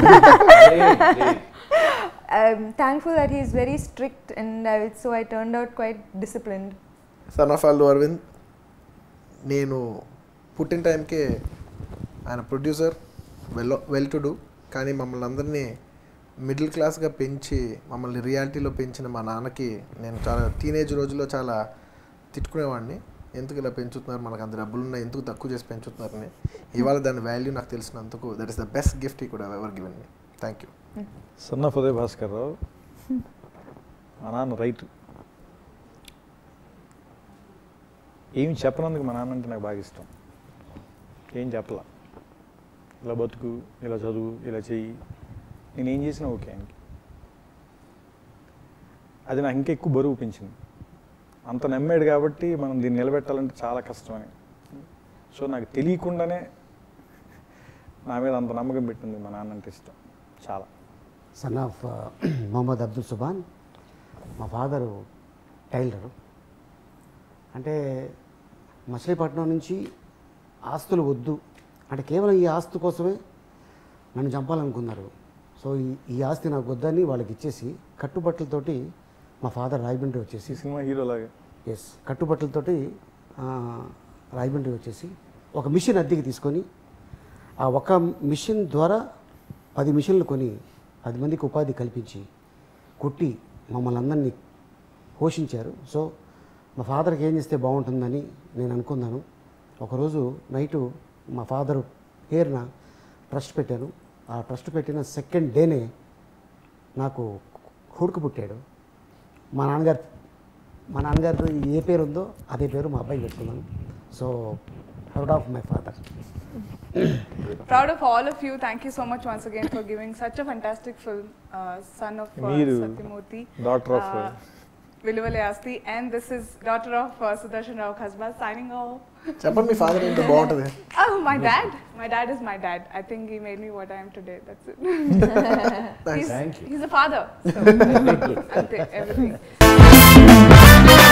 I'm thankful that he's very strict and I, so I turned out quite disciplined. Son of Allu Aravind నేను పుట్టిన టైంకే ఆయన producer well well to do కానీ మమ్మల్ని అందరినీ మిడిల్ క్లాస్గా పెంచి మమ్మల్ని రియాలిటీలో పెంచిన మా నాన్నకి నేను చాలా టీనేజ్ రోజుల్లో చాలా తిట్టుకునేవాడిని ఎందుకు ఇలా పెంచుతున్నారు మనకు అంత డబ్బులు ఉన్నాయి ఎందుకు తక్కువ చేసి పెంచుతున్నారని ఇవాళ దాని వాల్యూ నాకు తెలిసినందుకు that is the best gift he could ever given me thank you సన్న ఉదయ్ భాస్కర్ రావు మా నాన్న రైట్ ఏమి చెప్పనందుకు మా నాన్న అంటే నాకు బాగా ఇష్టం ఏం చెప్పలా ఇలా బతుకు ఇలా చదువు ఇలా చెయ్యి నేను ఏం చేసినా ఓకే ఆయనకి అది నాకు ఇంకా ఎక్కువ బరువు పెంచింది అంత నమ్మాడు కాబట్టి మనం దీన్ని నిలబెట్టాలంటే చాలా కష్టమని సో నాకు తెలియకుండానే నా మీద అంత నమ్మకం పెట్టింది మా నాన్న అంటే ఇష్టం చాలా సన్ ఆఫ్ మొహమ్మద్ అబ్దుల్ సుబాన్ మా ఫాదరు టైలరు అంటే మచిలీపట్నం నుంచి ఆస్తులు వద్దు అంటే కేవలం ఈ ఆస్తి కోసమే నన్ను చంపాలనుకున్నారు సో ఈ ఈ ఆస్తి నాకు వద్దని వాళ్ళకి ఇచ్చేసి కట్టుబట్టలతోటి మా ఫాదర్ రాయబండ్రి వచ్చేసి సినిమా హీరో లాగా ఎస్ కట్టుబట్టలతోటి ఆ, రాయబండ్రి వచ్చేసి ఒక మిషన్ అద్దెకి తీసుకొని ఆ ఒక మిషన్ ద్వారా పది మిషన్లు కొని పది మందికి ఉపాధి కల్పించి కుట్టి మమ్మల్ని అందరినీ పోషించారు సో మా ఫాదర్కి ఏం చేస్తే బాగుంటుందని నేను అనుకున్నాను ఒకరోజు నైటు మా ఫాదర్ పేరున ట్రస్ట్ పెట్టాను ఆ ట్రస్ట్ పెట్టిన సెకండ్ డేనే నాకు కొడుకు పుట్టాడు మా నాన్నగారు మా నాన్నగారు ఏ పేరు ఉందో అదే పేరు మా అబ్బాయి పెట్టుకున్నాను so proud of my father Proud of all of you. Thank you so much once again for giving such a fantastic film, uh, son of uh, Meeru, Satyamurthy. daughter of, uh, uh, Viluvale Asti. And this is daughter of uh, Sudarshan Rao Khasba signing off. చెప్పండి మీ ఫాదర్ ఏంటో బాగుంటుంది Oh, my dad. My dad is my dad. I think he made me what I am today. That's it. he's, Thank you. he's a father. So, ante, everything.